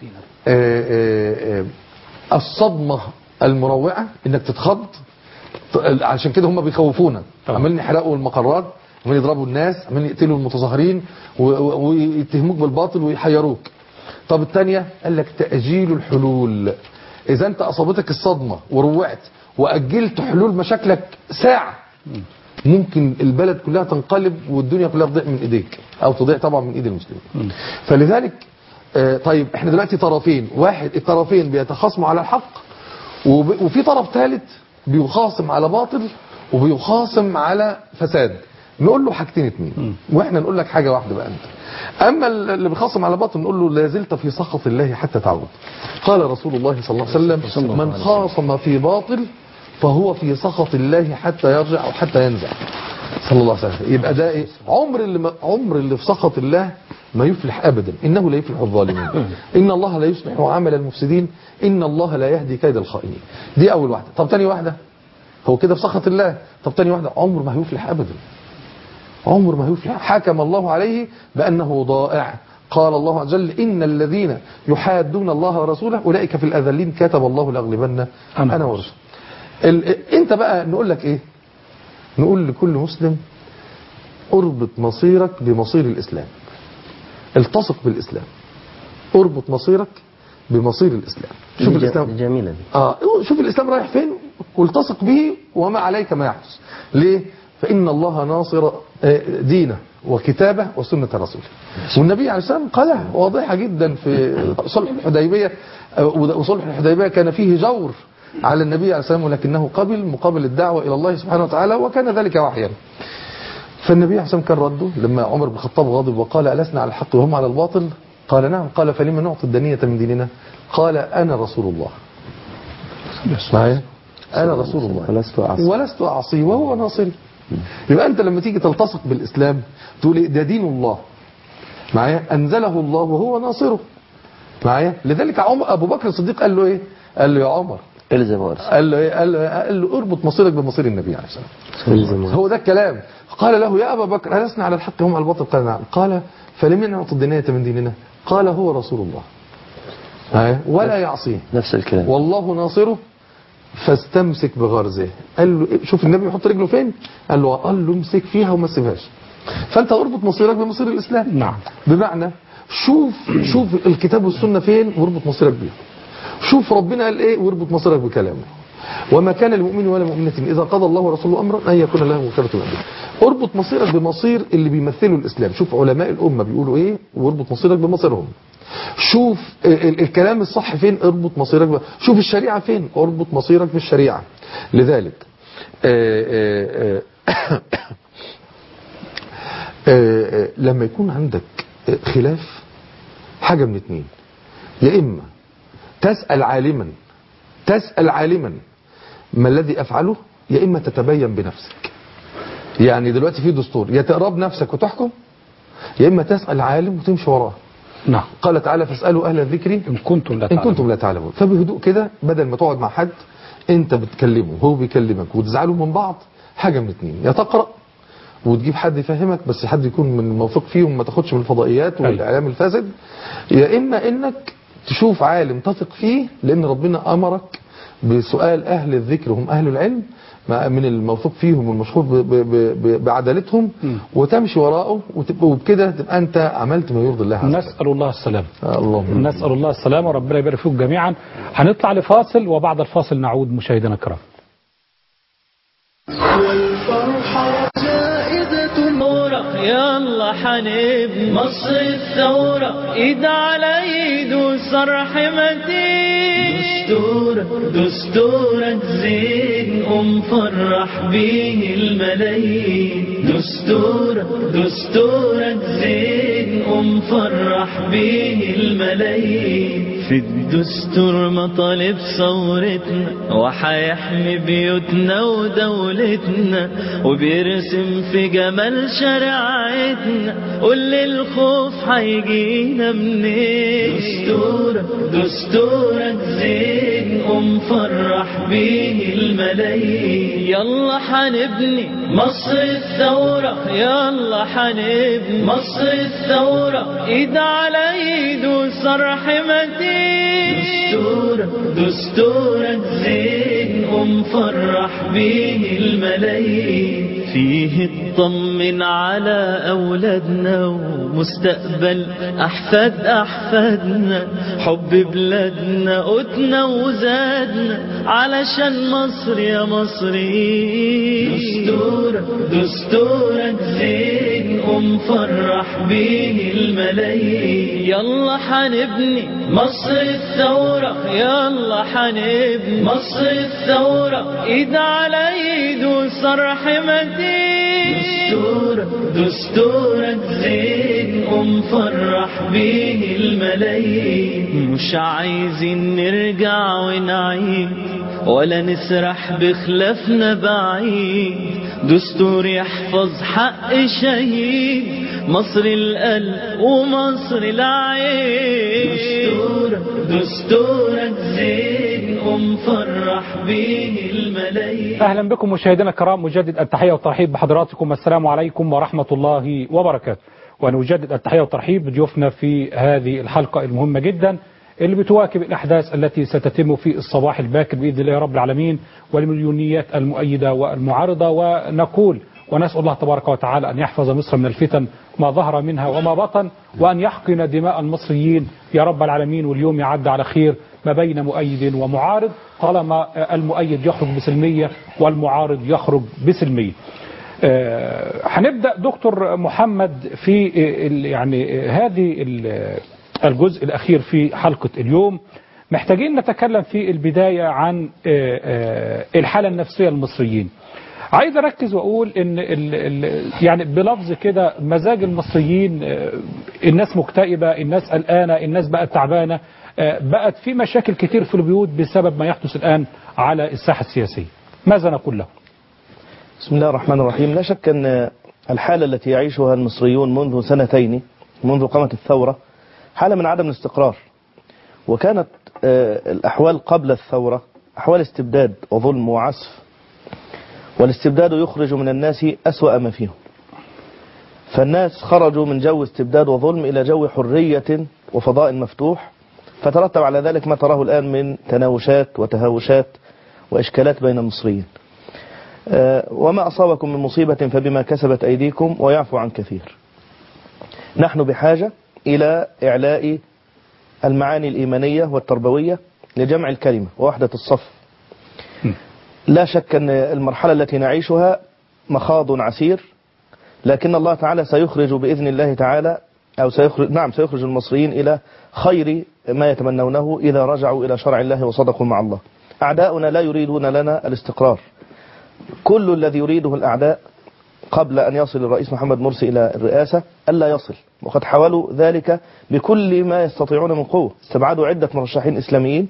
آه، آه، الصدمة المروعة أنك تتخض ط- عشان كده هم بيخوفونا عمالين يحرقوا المقرات عمالين يضربوا الناس عمالين يقتلوا المتظاهرين و- و- ويتهموك بالباطل ويحيروك طب الثانية قال لك تأجيل الحلول إذا أنت أصابتك الصدمة وروعت وأجلت حلول مشاكلك ساعة ممكن البلد كلها تنقلب والدنيا كلها تضيع من إيديك أو تضيع طبعا من إيد المسلمين فلذلك آه، طيب احنا دلوقتي طرفين واحد الطرفين بيتخاصموا على الحق وب- وفي طرف ثالث بيخاصم على باطل وبيخاصم على فساد نقول له حاجتين اتنين واحنا نقول لك حاجة واحدة بقى انت اما اللي بيخاصم على باطل نقول له لا زلت في سخط الله حتى تعود قال رسول الله صلى الله عليه وسلم من خاصم في باطل فهو في سخط الله حتى يرجع او حتى ينزع صلى الله عليه وسلم يبقى ده ايه عمر اللي ما عمر اللي في سخط الله ما يفلح ابدا انه لا يفلح الظالمين ان الله لا يصلح عمل المفسدين ان الله لا يهدي كيد الخائنين دي اول واحده طب تاني واحده هو كده في سخط الله طب تاني واحده عمر ما هيفلح ابدا عمر ما هيفلح حكم الله عليه بانه ضائع قال الله عز وجل ان الذين يحادون الله ورسوله اولئك في الاذلين كتب الله لاغلبن انا, أنا ورسول ال... انت بقى نقول لك ايه نقول لكل مسلم اربط مصيرك بمصير الاسلام التصق بالاسلام اربط مصيرك بمصير الاسلام شوف الاسلام جميلة دي اه شوف الاسلام رايح فين والتصق به وما عليك ما يحدث ليه فان الله ناصر آه، دينه وكتابه وسنه رسوله والنبي عليه السلام قالها واضحه جدا في صلح الحديبيه آه، وصلح الحديبيه كان فيه جور على النبي عليه السلام ولكنه قبل مقابل الدعوه الى الله سبحانه وتعالى وكان ذلك وحيا فالنبي عليه السلام كان رده لما عمر بن الخطاب غضب وقال ألسنا على الحق وهم على الباطل قال نعم قال فلما نعطي الدنية من ديننا قال أنا رسول الله معايا أنا رسول الله ولست أعصي ولست أعصي وهو ناصري يبقى أنت لما تيجي تلتصق بالإسلام تقول إيه ده دين الله معايا أنزله الله وهو ناصره معايا لذلك عمر أبو بكر الصديق قال له إيه قال له يا عمر الزم وارث قال له إيه قال له, قال له اربط مصيرك بمصير النبي عليه الصلاة والسلام الزم هو ده الكلام قال له يا أبا بكر ألسنا على الحق هم على الباطل قال نعم قال فلم نعطي الدنيا من ديننا قال هو رسول الله ها؟ ولا يعصيه نفس الكلام والله ناصره فاستمسك بغرزه قال له إيه؟ شوف النبي يحط رجله فين قال له قال له امسك فيها وما تسيبهاش فانت اربط مصيرك بمصير الاسلام نعم بمعنى شوف شوف الكتاب والسنه فين واربط مصيرك بيهم شوف ربنا قال ايه واربط مصيرك بكلامه وما كان لمؤمن ولا مؤمنة إذا قضى الله ورسوله أمرا أن يكون له وكالة من أمره اربط مصيرك بمصير اللي بيمثلوا الإسلام شوف علماء الأمة بيقولوا إيه واربط مصيرك بمصيرهم شوف ال- ال- الكلام الصح فين اربط مصيرك ب... شوف الشريعة فين اربط مصيرك بالشريعة لذلك آه، آه، آه، آه، آه، لما يكون عندك آه، خلاف حاجة من اتنين يا إما تسأل عالما تسأل عالما ما الذي أفعله يا إما تتبين بنفسك يعني دلوقتي في دستور يا تقرا بنفسك وتحكم يا إما تسأل عالم وتمشي وراه نعم قال تعالى فاسألوا أهل الذكر إن كنتم لا إن تعلمون كنتم لا تعلمون فبهدوء كده بدل ما تقعد مع حد أنت بتكلمه وهو بيكلمك وتزعلوا من بعض حاجة من اتنين يا تقرأ وتجيب حد يفهمك بس حد يكون من الموثوق فيهم ما تاخدش من الفضائيات والاعلام الفاسد يا اما انك تشوف عالم تثق فيه لان ربنا امرك بسؤال اهل الذكر هم اهل العلم مع- من الموثوق فيهم والمشهور ب- ب- ب- ب- بعدالتهم وتمشي وراءه وتبقى وبكده تبقى انت عملت ما يرضي الله عز وجل نسأل الله السلامة اللهم نسأل الله السلامة وربنا يبارك فيكم جميعا هنطلع لفاصل وبعد الفاصل نعود مشاهدينا الكرام والفرحة جائزة نورة يلا حنبني مصر الثورة ايد على ايد وصرح متين دستور دستورك زين قوم فرح بيه الملايين دستور دستورك زين قوم فرح بيه الملايين في الدستور مطالب ثورتنا وحيحمي بيوتنا ودولتنا وبيرسم في جمال شريعتنا قول الخوف هيجينا منين دستور دستورك زين قوم فرح بيه الملايين يلا حنبني مصر الثورة يلا حنبني مصر الثورة ايد على ايد وصرح متين دستور دستورك زين قوم فرح بيه الملايين فيه اطمن على أولادنا ومستقبل أحفاد أحفادنا حب بلادنا قوتنا وزادنا علشان مصر يا مصري دستور دستورك زين قوم فرح بيه الملايين يلا حنبني مصر الثورة يلا حنبني مصر الثورة ايد على ايد وصرح متين دستور دستورك زين قوم فرح بيه الملايين مش عايزين نرجع ونعيد ولا نسرح بخلافنا بعيد دستور يحفظ حق شهيد مصر القلب ومصر العين دستور دستورك زين قوم فرح بيه الملايين أهلا بكم مشاهدينا الكرام مجدد التحية والترحيب بحضراتكم السلام عليكم ورحمة الله وبركاته ونجدد التحية والترحيب بضيوفنا في هذه الحلقة المهمة جدا اللي بتواكب الأحداث التي ستتم في الصباح الباكر بإذن الله رب العالمين والمليونيات المؤيدة والمعارضة ونقول ونسأل الله تبارك وتعالى أن يحفظ مصر من الفتن ما ظهر منها وما بطن وأن يحقن دماء المصريين يا رب العالمين واليوم يعد على خير ما بين مؤيد ومعارض طالما المؤيد يخرج بسلمية والمعارض يخرج بسلمية آه، هنبدأ دكتور محمد في آه، ال- يعني آه، هذه ال- الجزء الأخير في حلقة اليوم محتاجين نتكلم في البداية عن آه، آه، الحالة النفسية للمصريين عايز اركز واقول ان ال ال يعني بلفظ كده مزاج المصريين آه، الناس مكتئبه الناس قلقانه الناس بقت تعبانه آه، بقت في مشاكل كتير في البيوت بسبب ما يحدث الان على الساحه السياسيه ماذا نقول له بسم الله الرحمن الرحيم لا شك أن الحالة التي يعيشها المصريون منذ سنتين منذ قامت الثورة حالة من عدم الاستقرار وكانت آه، الأحوال قبل الثورة أحوال استبداد وظلم وعسف والاستبداد يخرج من الناس أسوأ ما فيهم فالناس خرجوا من جو استبداد وظلم إلى جو حرية وفضاء مفتوح فترتب على ذلك ما تراه الآن من تناوشات وتهاوشات وإشكالات بين المصريين آه، وما أصابكم من مصيبة فبما كسبت أيديكم ويعفو عن كثير نحن بحاجة إلى إعلاء المعاني الإيمانية والتربوية لجمع الكلمة ووحدة الصف لا شك أن المرحلة التي نعيشها مخاض عسير لكن الله تعالى سيخرج بإذن الله تعالى أو سيخرج نعم سيخرج المصريين إلى خير ما يتمنونه إذا رجعوا إلى شرع الله وصدقوا مع الله أعداؤنا لا يريدون لنا الاستقرار كل الذي يريده الأعداء قبل أن يصل الرئيس محمد مرسي إلى الرئاسة ألا يصل وقد حاولوا ذلك بكل ما يستطيعون من قوة استبعدوا عدة مرشحين إسلاميين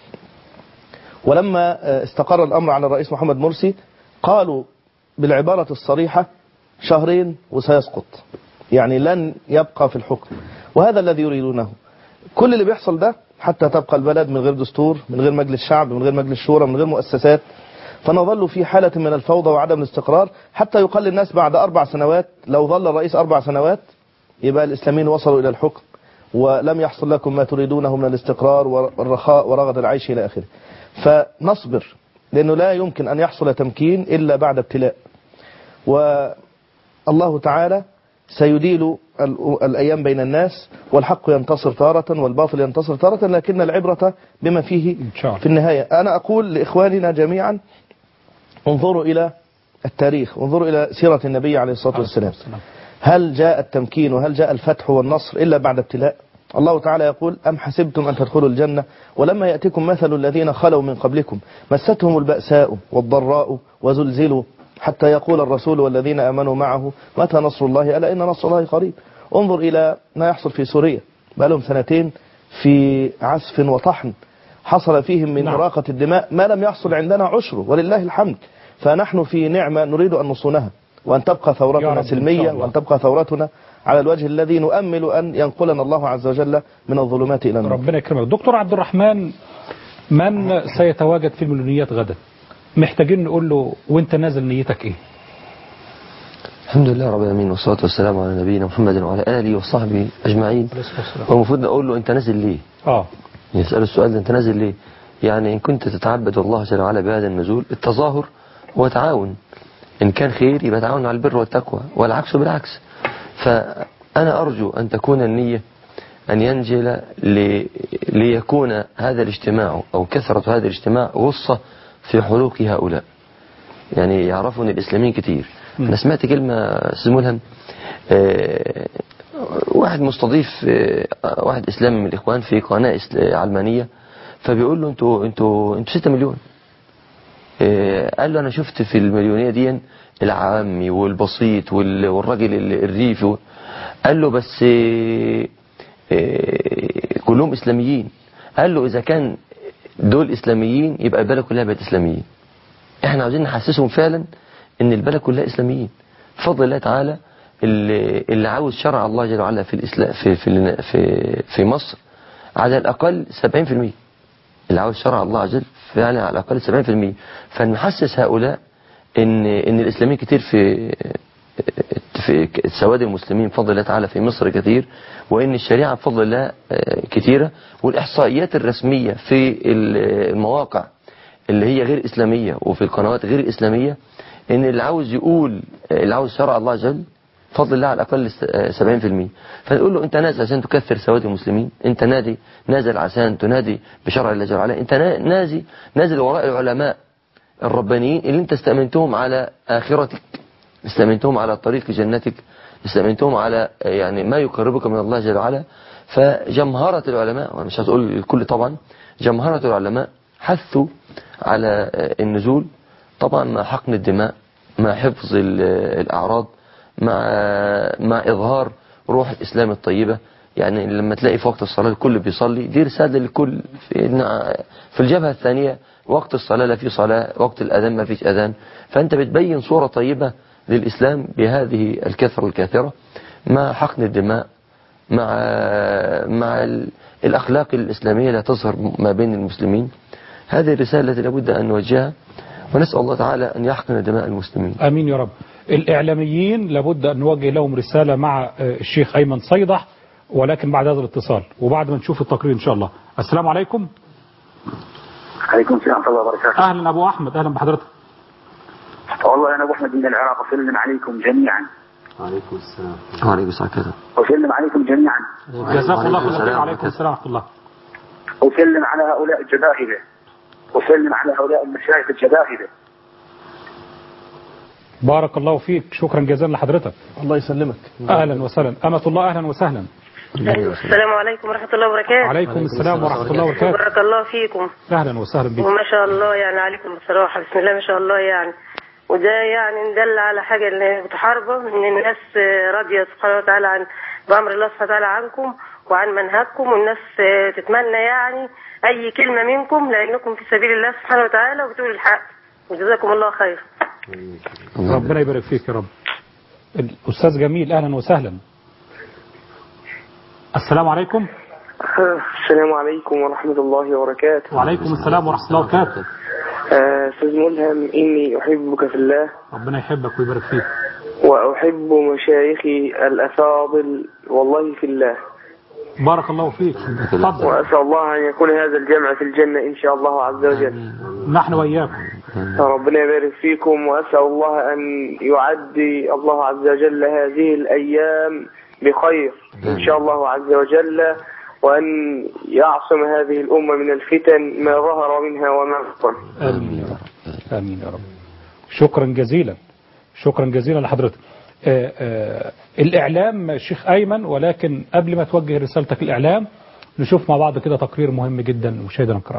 ولما استقر الأمر على الرئيس محمد مرسي قالوا بالعبارة الصريحة شهرين وسيسقط يعني لن يبقى في الحكم وهذا الذي يريدونه كل اللي بيحصل ده حتى تبقى البلد من غير دستور من غير مجلس شعب من غير مجلس شورى من غير مؤسسات فنظل في حالة من الفوضى وعدم الاستقرار حتى يقال الناس بعد أربع سنوات لو ظل الرئيس أربع سنوات يبقى الإسلاميين وصلوا إلى الحكم ولم يحصل لكم ما تريدونه من الاستقرار والرخاء ورغد العيش إلى آخره فنصبر لأنه لا يمكن أن يحصل تمكين إلا بعد ابتلاء والله تعالى سيديل ال- الأيام بين الناس والحق ينتصر تارة والباطل ينتصر تارة لكن العبرة بما فيه في النهاية أنا أقول لإخواننا جميعا انظروا إلى التاريخ انظروا إلى سيرة النبي عليه الصلاة والسلام هل جاء التمكين وهل جاء الفتح والنصر إلا بعد ابتلاء الله تعالى يقول أم حسبتم أن تدخلوا الجنة ولما يأتكم مثل الذين خلوا من قبلكم مستهم البأساء والضراء وزلزلوا حتى يقول الرسول والذين آمنوا معه متى نصر الله ألا إن نصر الله قريب انظر إلى ما يحصل في سوريا بقى لهم سنتين في عسف وطحن حصل فيهم من إراقة الدماء ما لم يحصل عندنا عشره ولله الحمد فنحن في نعمة نريد أن نصونها وأن تبقى يا ثورتنا رب إن سلمية شاء الله. وأن تبقى ثورتنا على الوجه الذي نؤمل أن ينقلنا الله عز وجل من الظلمات إلى النور ربنا يكرمك دكتور عبد الرحمن من سيتواجد في المليونيات غدا محتاجين نقول له وانت نازل نيتك ايه الحمد لله رب العالمين والصلاة والسلام على نبينا محمد وعلى آله وصحبه أجمعين والمفروض أقول له أنت نازل ليه اه يسأل السؤال ده أنت نازل ليه يعني إن كنت تتعبد الله جل وعلا بهذا النزول التظاهر هو تعاون إن كان خير يبقى تعاون على البر والتقوى والعكس بالعكس فأنا أرجو أن تكون النية أن ينجل لي ليكون هذا الاجتماع أو كثرة هذا الاجتماع غصة في حلوق هؤلاء يعني يعرفوا أن الإسلاميين كتير أنا سمعت كلمة أستاذ ملهم آه، واحد مستضيف آه، واحد إسلامي من الإخوان في قناة إسل- علمانية فبيقول له أنتوا أنتوا أنتوا 6 مليون آه، قال له أنا شفت في المليونية دي العامي والبسيط وال- والراجل ال- الريفي قال له بس آه، آه، كلهم إسلاميين قال له إذا كان دول إسلاميين يبقى البلد كلها بقت إسلاميين احنا عاوزين نحسسهم فعلا ان البلد كلها اسلاميين بفضل الله تعالى اللي, اللي عاوز شرع الله جل وعلا في الاسلام في في في, في مصر على الاقل 70% اللي عاوز شرع الله عز وجل فعلا على الاقل 70% فنحسس هؤلاء ان ان الاسلاميين كتير في في سواد المسلمين بفضل الله تعالى في مصر كثير وان الشريعه بفضل الله آه، كثيره والاحصائيات الرسميه في المواقع اللي هي غير إسلامية وفي القنوات غير إسلامية إن اللي عاوز يقول اللي عاوز شرع الله جل فضل الله على الأقل س- آه، 70% فنقول له أنت نازل عشان تكثر سواد المسلمين أنت نادي نازل عشان تنادي بشرع الله جل وعلا أنت نا- نازي نازل وراء العلماء الربانيين اللي أنت استأمنتهم على آخرتك استأمنتهم على طريق جنتك استأمنتهم على آه، يعني ما يقربك من الله جل وعلا فجمهرة العلماء وأنا مش هتقول الكل طبعا جمهرة العلماء حثوا على آه، النزول طبعا مع حقن الدماء مع حفظ ال- آه، الأعراض مع مع إظهار روح الإسلام الطيبة يعني لما تلاقي في وقت الصلاة الكل بيصلي دي رسالة للكل في, إن- في الجبهة الثانية وقت الصلاة لا في صلاة وقت الأذان ما فيش أذان فأنت بتبين صورة طيبة للإسلام بهذه الكثرة الكاثرة مع حقن الدماء مع مع ال- الأخلاق الإسلامية لا تظهر ما بين المسلمين هذه الرسالة التي لابد أن نوجهها ونسأل الله تعالى أن يحقن دماء المسلمين امين يا رب الاعلاميين لابد ان نوجه لهم رساله مع آه، الشيخ ايمن صيدح ولكن بعد هذا الاتصال وبعد ما نشوف التقرير ان شاء الله السلام عليكم عليكم السلام ورحمه الله وبركاته اهلا ابو احمد اهلا بحضرتك والله انا ابو احمد من العراق اسلم عليكم جميعا وعليكم السلام وعليكم السلام كذا اسلم عليكم جميعا جزاكم الله كل خير وعليكم السلام ورحمه الله اسلم على هؤلاء الجباهره اسلم على هؤلاء المشايخ الجباهره بارك الله فيك شكرا جزيلا لحضرتك الله يسلمك اهلا وسهلا امه الله اهلا وسهلا السلام عليكم ورحمة الله وبركاته عليكم السلام ورحمه الله وبركاته بارك الله فيكم اهلا وسهلا بك وما شاء الله يعني عليكم بصراحة بسم الله ما شاء الله يعني وده يعني ندل على حاجة اللي بتحاربه ان الناس راضية سبحانه وتعالى عن بأمر الله سبحانه وتعالى عنكم وعن منهجكم والناس تتمنى يعني أي كلمة منكم لأنكم في سبيل الله سبحانه وتعالى وبتقول الحق وجزاكم الله خير ربنا يبارك فيك يا رب الاستاذ جميل اهلا وسهلا السلام عليكم السلام عليكم ورحمة الله وبركاته وعليكم السلام ورحمه الله وبركاته آه، أستاذ ملهم إني أحبك في الله ربنا يحبك ويبارك فيك وأحب مشايخي الأفاضل والله في الله بارك الله فيك تفضل وأسأل الله أن يكون هذا الجمع في الجنة إن شاء الله عز وجل نحن واياكم ربنا يبارك فيكم وأسأل الله أن يعدي الله عز وجل هذه الأيام بخير إن شاء الله عز وجل وأن يعصم هذه الأمة من الفتن ما ظهر منها وما بطن آمين يا رب آمين يا رب شكرا جزيلا شكرا جزيلا لحضرتك آه آه الإعلام شيخ أيمن ولكن قبل ما توجه رسالتك الإعلام نشوف مع بعض كده تقرير مهم جدا مشاهدينا الكرام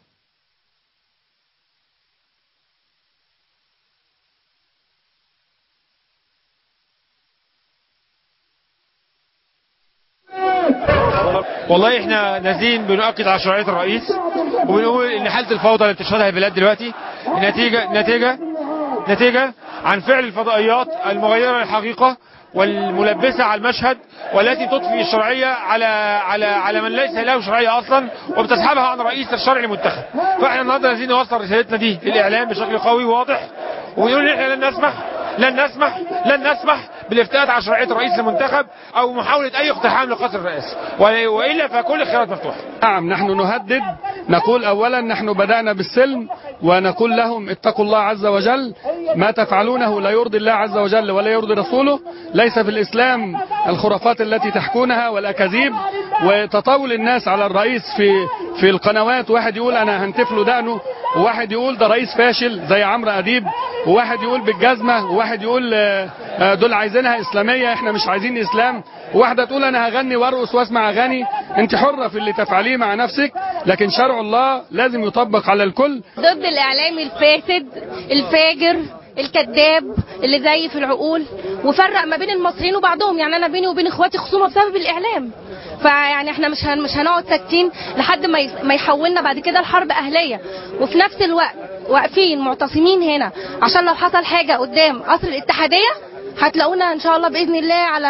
والله احنا نازلين بنؤكد على شرعيه الرئيس وبنقول ان حاله الفوضى اللي بتشهدها البلاد دلوقتي نتيجه نتيجه نتيجه عن فعل الفضائيات المغيره للحقيقه والملبسه على المشهد والتي تضفي الشرعيه على على على من ليس له شرعيه اصلا وبتسحبها عن رئيس الشرعي المنتخب فاحنا النهارده عايزين نوصل رسالتنا دي للاعلام بشكل قوي وواضح ونقول ان احنا لن نسمح لن نسمح لن نسمح بالافتئات على شرعيه الرئيس المنتخب او محاوله اي اقتحام لقصر الرئاسه والا فكل الخيارات مفتوحه نعم نحن نهدد نقول اولا نحن بدانا بالسلم ونقول لهم اتقوا الله عز وجل ما تفعلونه لا يرضي الله عز وجل ولا يرضي رسوله ليس في الاسلام الخرافات التي تحكونها والاكاذيب وتطاول الناس على الرئيس في في القنوات واحد يقول انا هنتف له دقنه وواحد يقول ده رئيس فاشل زي عمرو اديب وواحد يقول بالجزمه وواحد يقول آه، دول عايزينها اسلاميه احنا مش عايزين اسلام وواحده تقول انا هغني وارقص واسمع اغاني انت حره في اللي تفعليه مع نفسك لكن شرع الله لازم يطبق على الكل ضد الاعلام الفاسد الفاجر الكذاب اللي زي في العقول وفرق ما بين المصريين وبعضهم يعني انا بيني وبين اخواتي خصومه بسبب الاعلام فيعني احنا مش هن مش هنقعد ساكتين لحد ما يس- ما يحولنا بعد كده لحرب اهليه وفي نفس الوقت واقفين معتصمين هنا عشان لو حصل حاجه قدام قصر الاتحاديه هتلاقونا ان شاء الله باذن الله على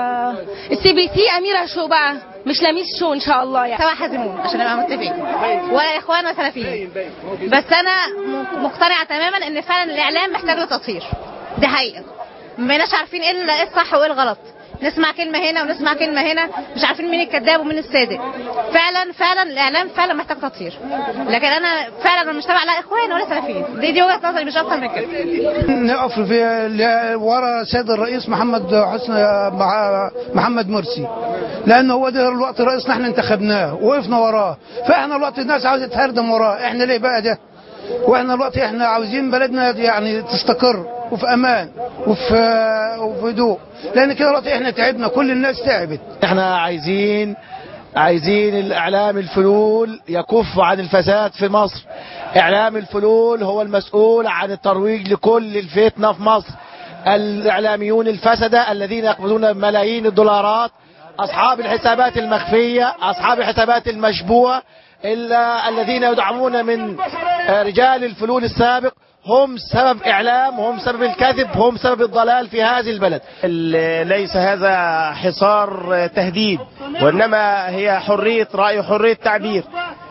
السي بي سي اميره شو بقى مش لميس شو ان شاء الله يعني سواء حازمون عشان نبقى متفقين ولا اخوان ولا سلفيين بس انا م- مقتنعه تماما ان فعلا الاعلام محتاج له تطهير دي حقيقه ما بقيناش عارفين ايه ال- إيه الصح وايه الغلط نسمع كلمة هنا ونسمع كلمة هنا مش عارفين مين الكذاب ومين الصادق فعلا فعلا الإعلام فعلا محتاج تطهير لكن أنا فعلا أنا مش تابع لا إخوان ولا سلفيين دي دي وجهة نظري مش أكتر من كده نقف في ل- ورا سيد الرئيس محمد حسن مع محمد مرسي لانه هو ده الوقت الرئيسنا احنا انتخبناه وقفنا وراه فاحنا الوقت الناس عاوزه تهردم وراه احنا ليه بقى ده واحنا الوقت احنا عاوزين بلدنا يعني تستقر وفي امان وفي وفي هدوء لان كده الوقت احنا تعبنا كل الناس تعبت احنا عايزين عايزين الاعلام الفلول يكف عن الفساد في مصر اعلام الفلول هو المسؤول عن الترويج لكل الفتنه في مصر الاعلاميون الفسده الذين يقبضون ملايين الدولارات اصحاب الحسابات المخفيه اصحاب الحسابات المشبوهه إلا الذين يدعمون من آه، رجال الفلول السابق هم سبب إعلام هم سبب الكذب هم سبب الضلال في هذه البلد ليس هذا حصار تهديد وإنما هي حرية رأي وحرية تعبير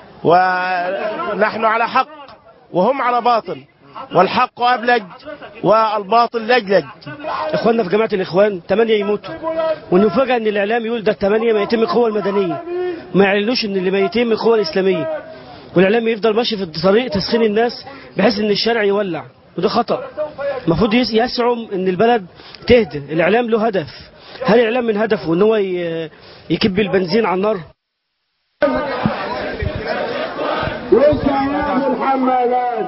ونحن على حق وهم على باطل والحق أبلج والباطل لجلج اخواننا في جماعه الاخوان ثمانيه يموتوا ونفاجئ ان الاعلام يقول ده الثمانيه ميتين من القوى المدنيه ما يعلنوش ان اللي ميتين من القوى الاسلاميه والاعلام يفضل ماشي في طريق تسخين الناس بحيث ان الشارع يولع وده خطا المفروض يس- يسعم ان البلد تهدى الاعلام له هدف هل الاعلام من هدفه ان هو ي- يكب البنزين على النار والشباب الحمالات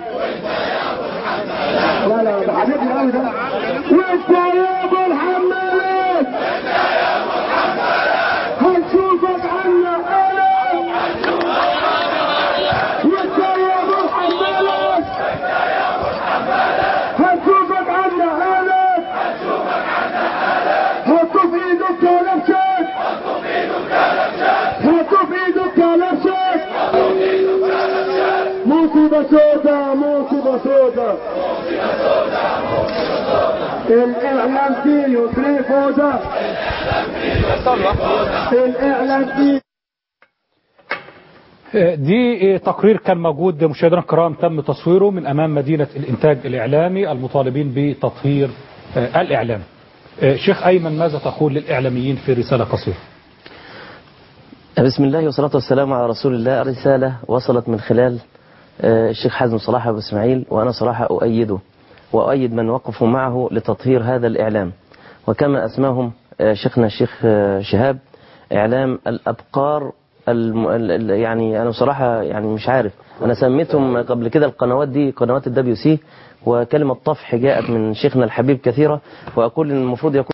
لا لا ده حبيبي قوي ده والشباب الحمالات هنشوفك عنا انا والشباب الحمالات هنشوفك عنا انا حطوا في ايدك كلبشات حطوا في ايدك كلبشات مصيبة سودة مصيبة سودة الإعلام فيه يسري فوزة الإعلام فيه دي تقرير كان موجود مشاهدينا الكرام تم تصويره من امام مدينه الانتاج الاعلامي المطالبين بتطهير آه، الاعلام. آه، شيخ ايمن ماذا تقول للاعلاميين في رساله قصيره؟ بسم الله والصلاة والسلام على رسول الله رسالة وصلت من خلال آه، الشيخ حازم صلاح أبو إسماعيل وأنا صراحة أؤيده وأؤيد من وقفوا معه لتطهير هذا الإعلام وكما أسماهم آه، شيخنا الشيخ آه، شهاب إعلام الأبقار الم... ال- ال- يعني أنا بصراحة يعني مش عارف أنا سميتهم قبل كده القنوات دي قنوات الدبليو سي وكلمة طفح جاءت من شيخنا الحبيب كثيرة وأقول إن المفروض يكون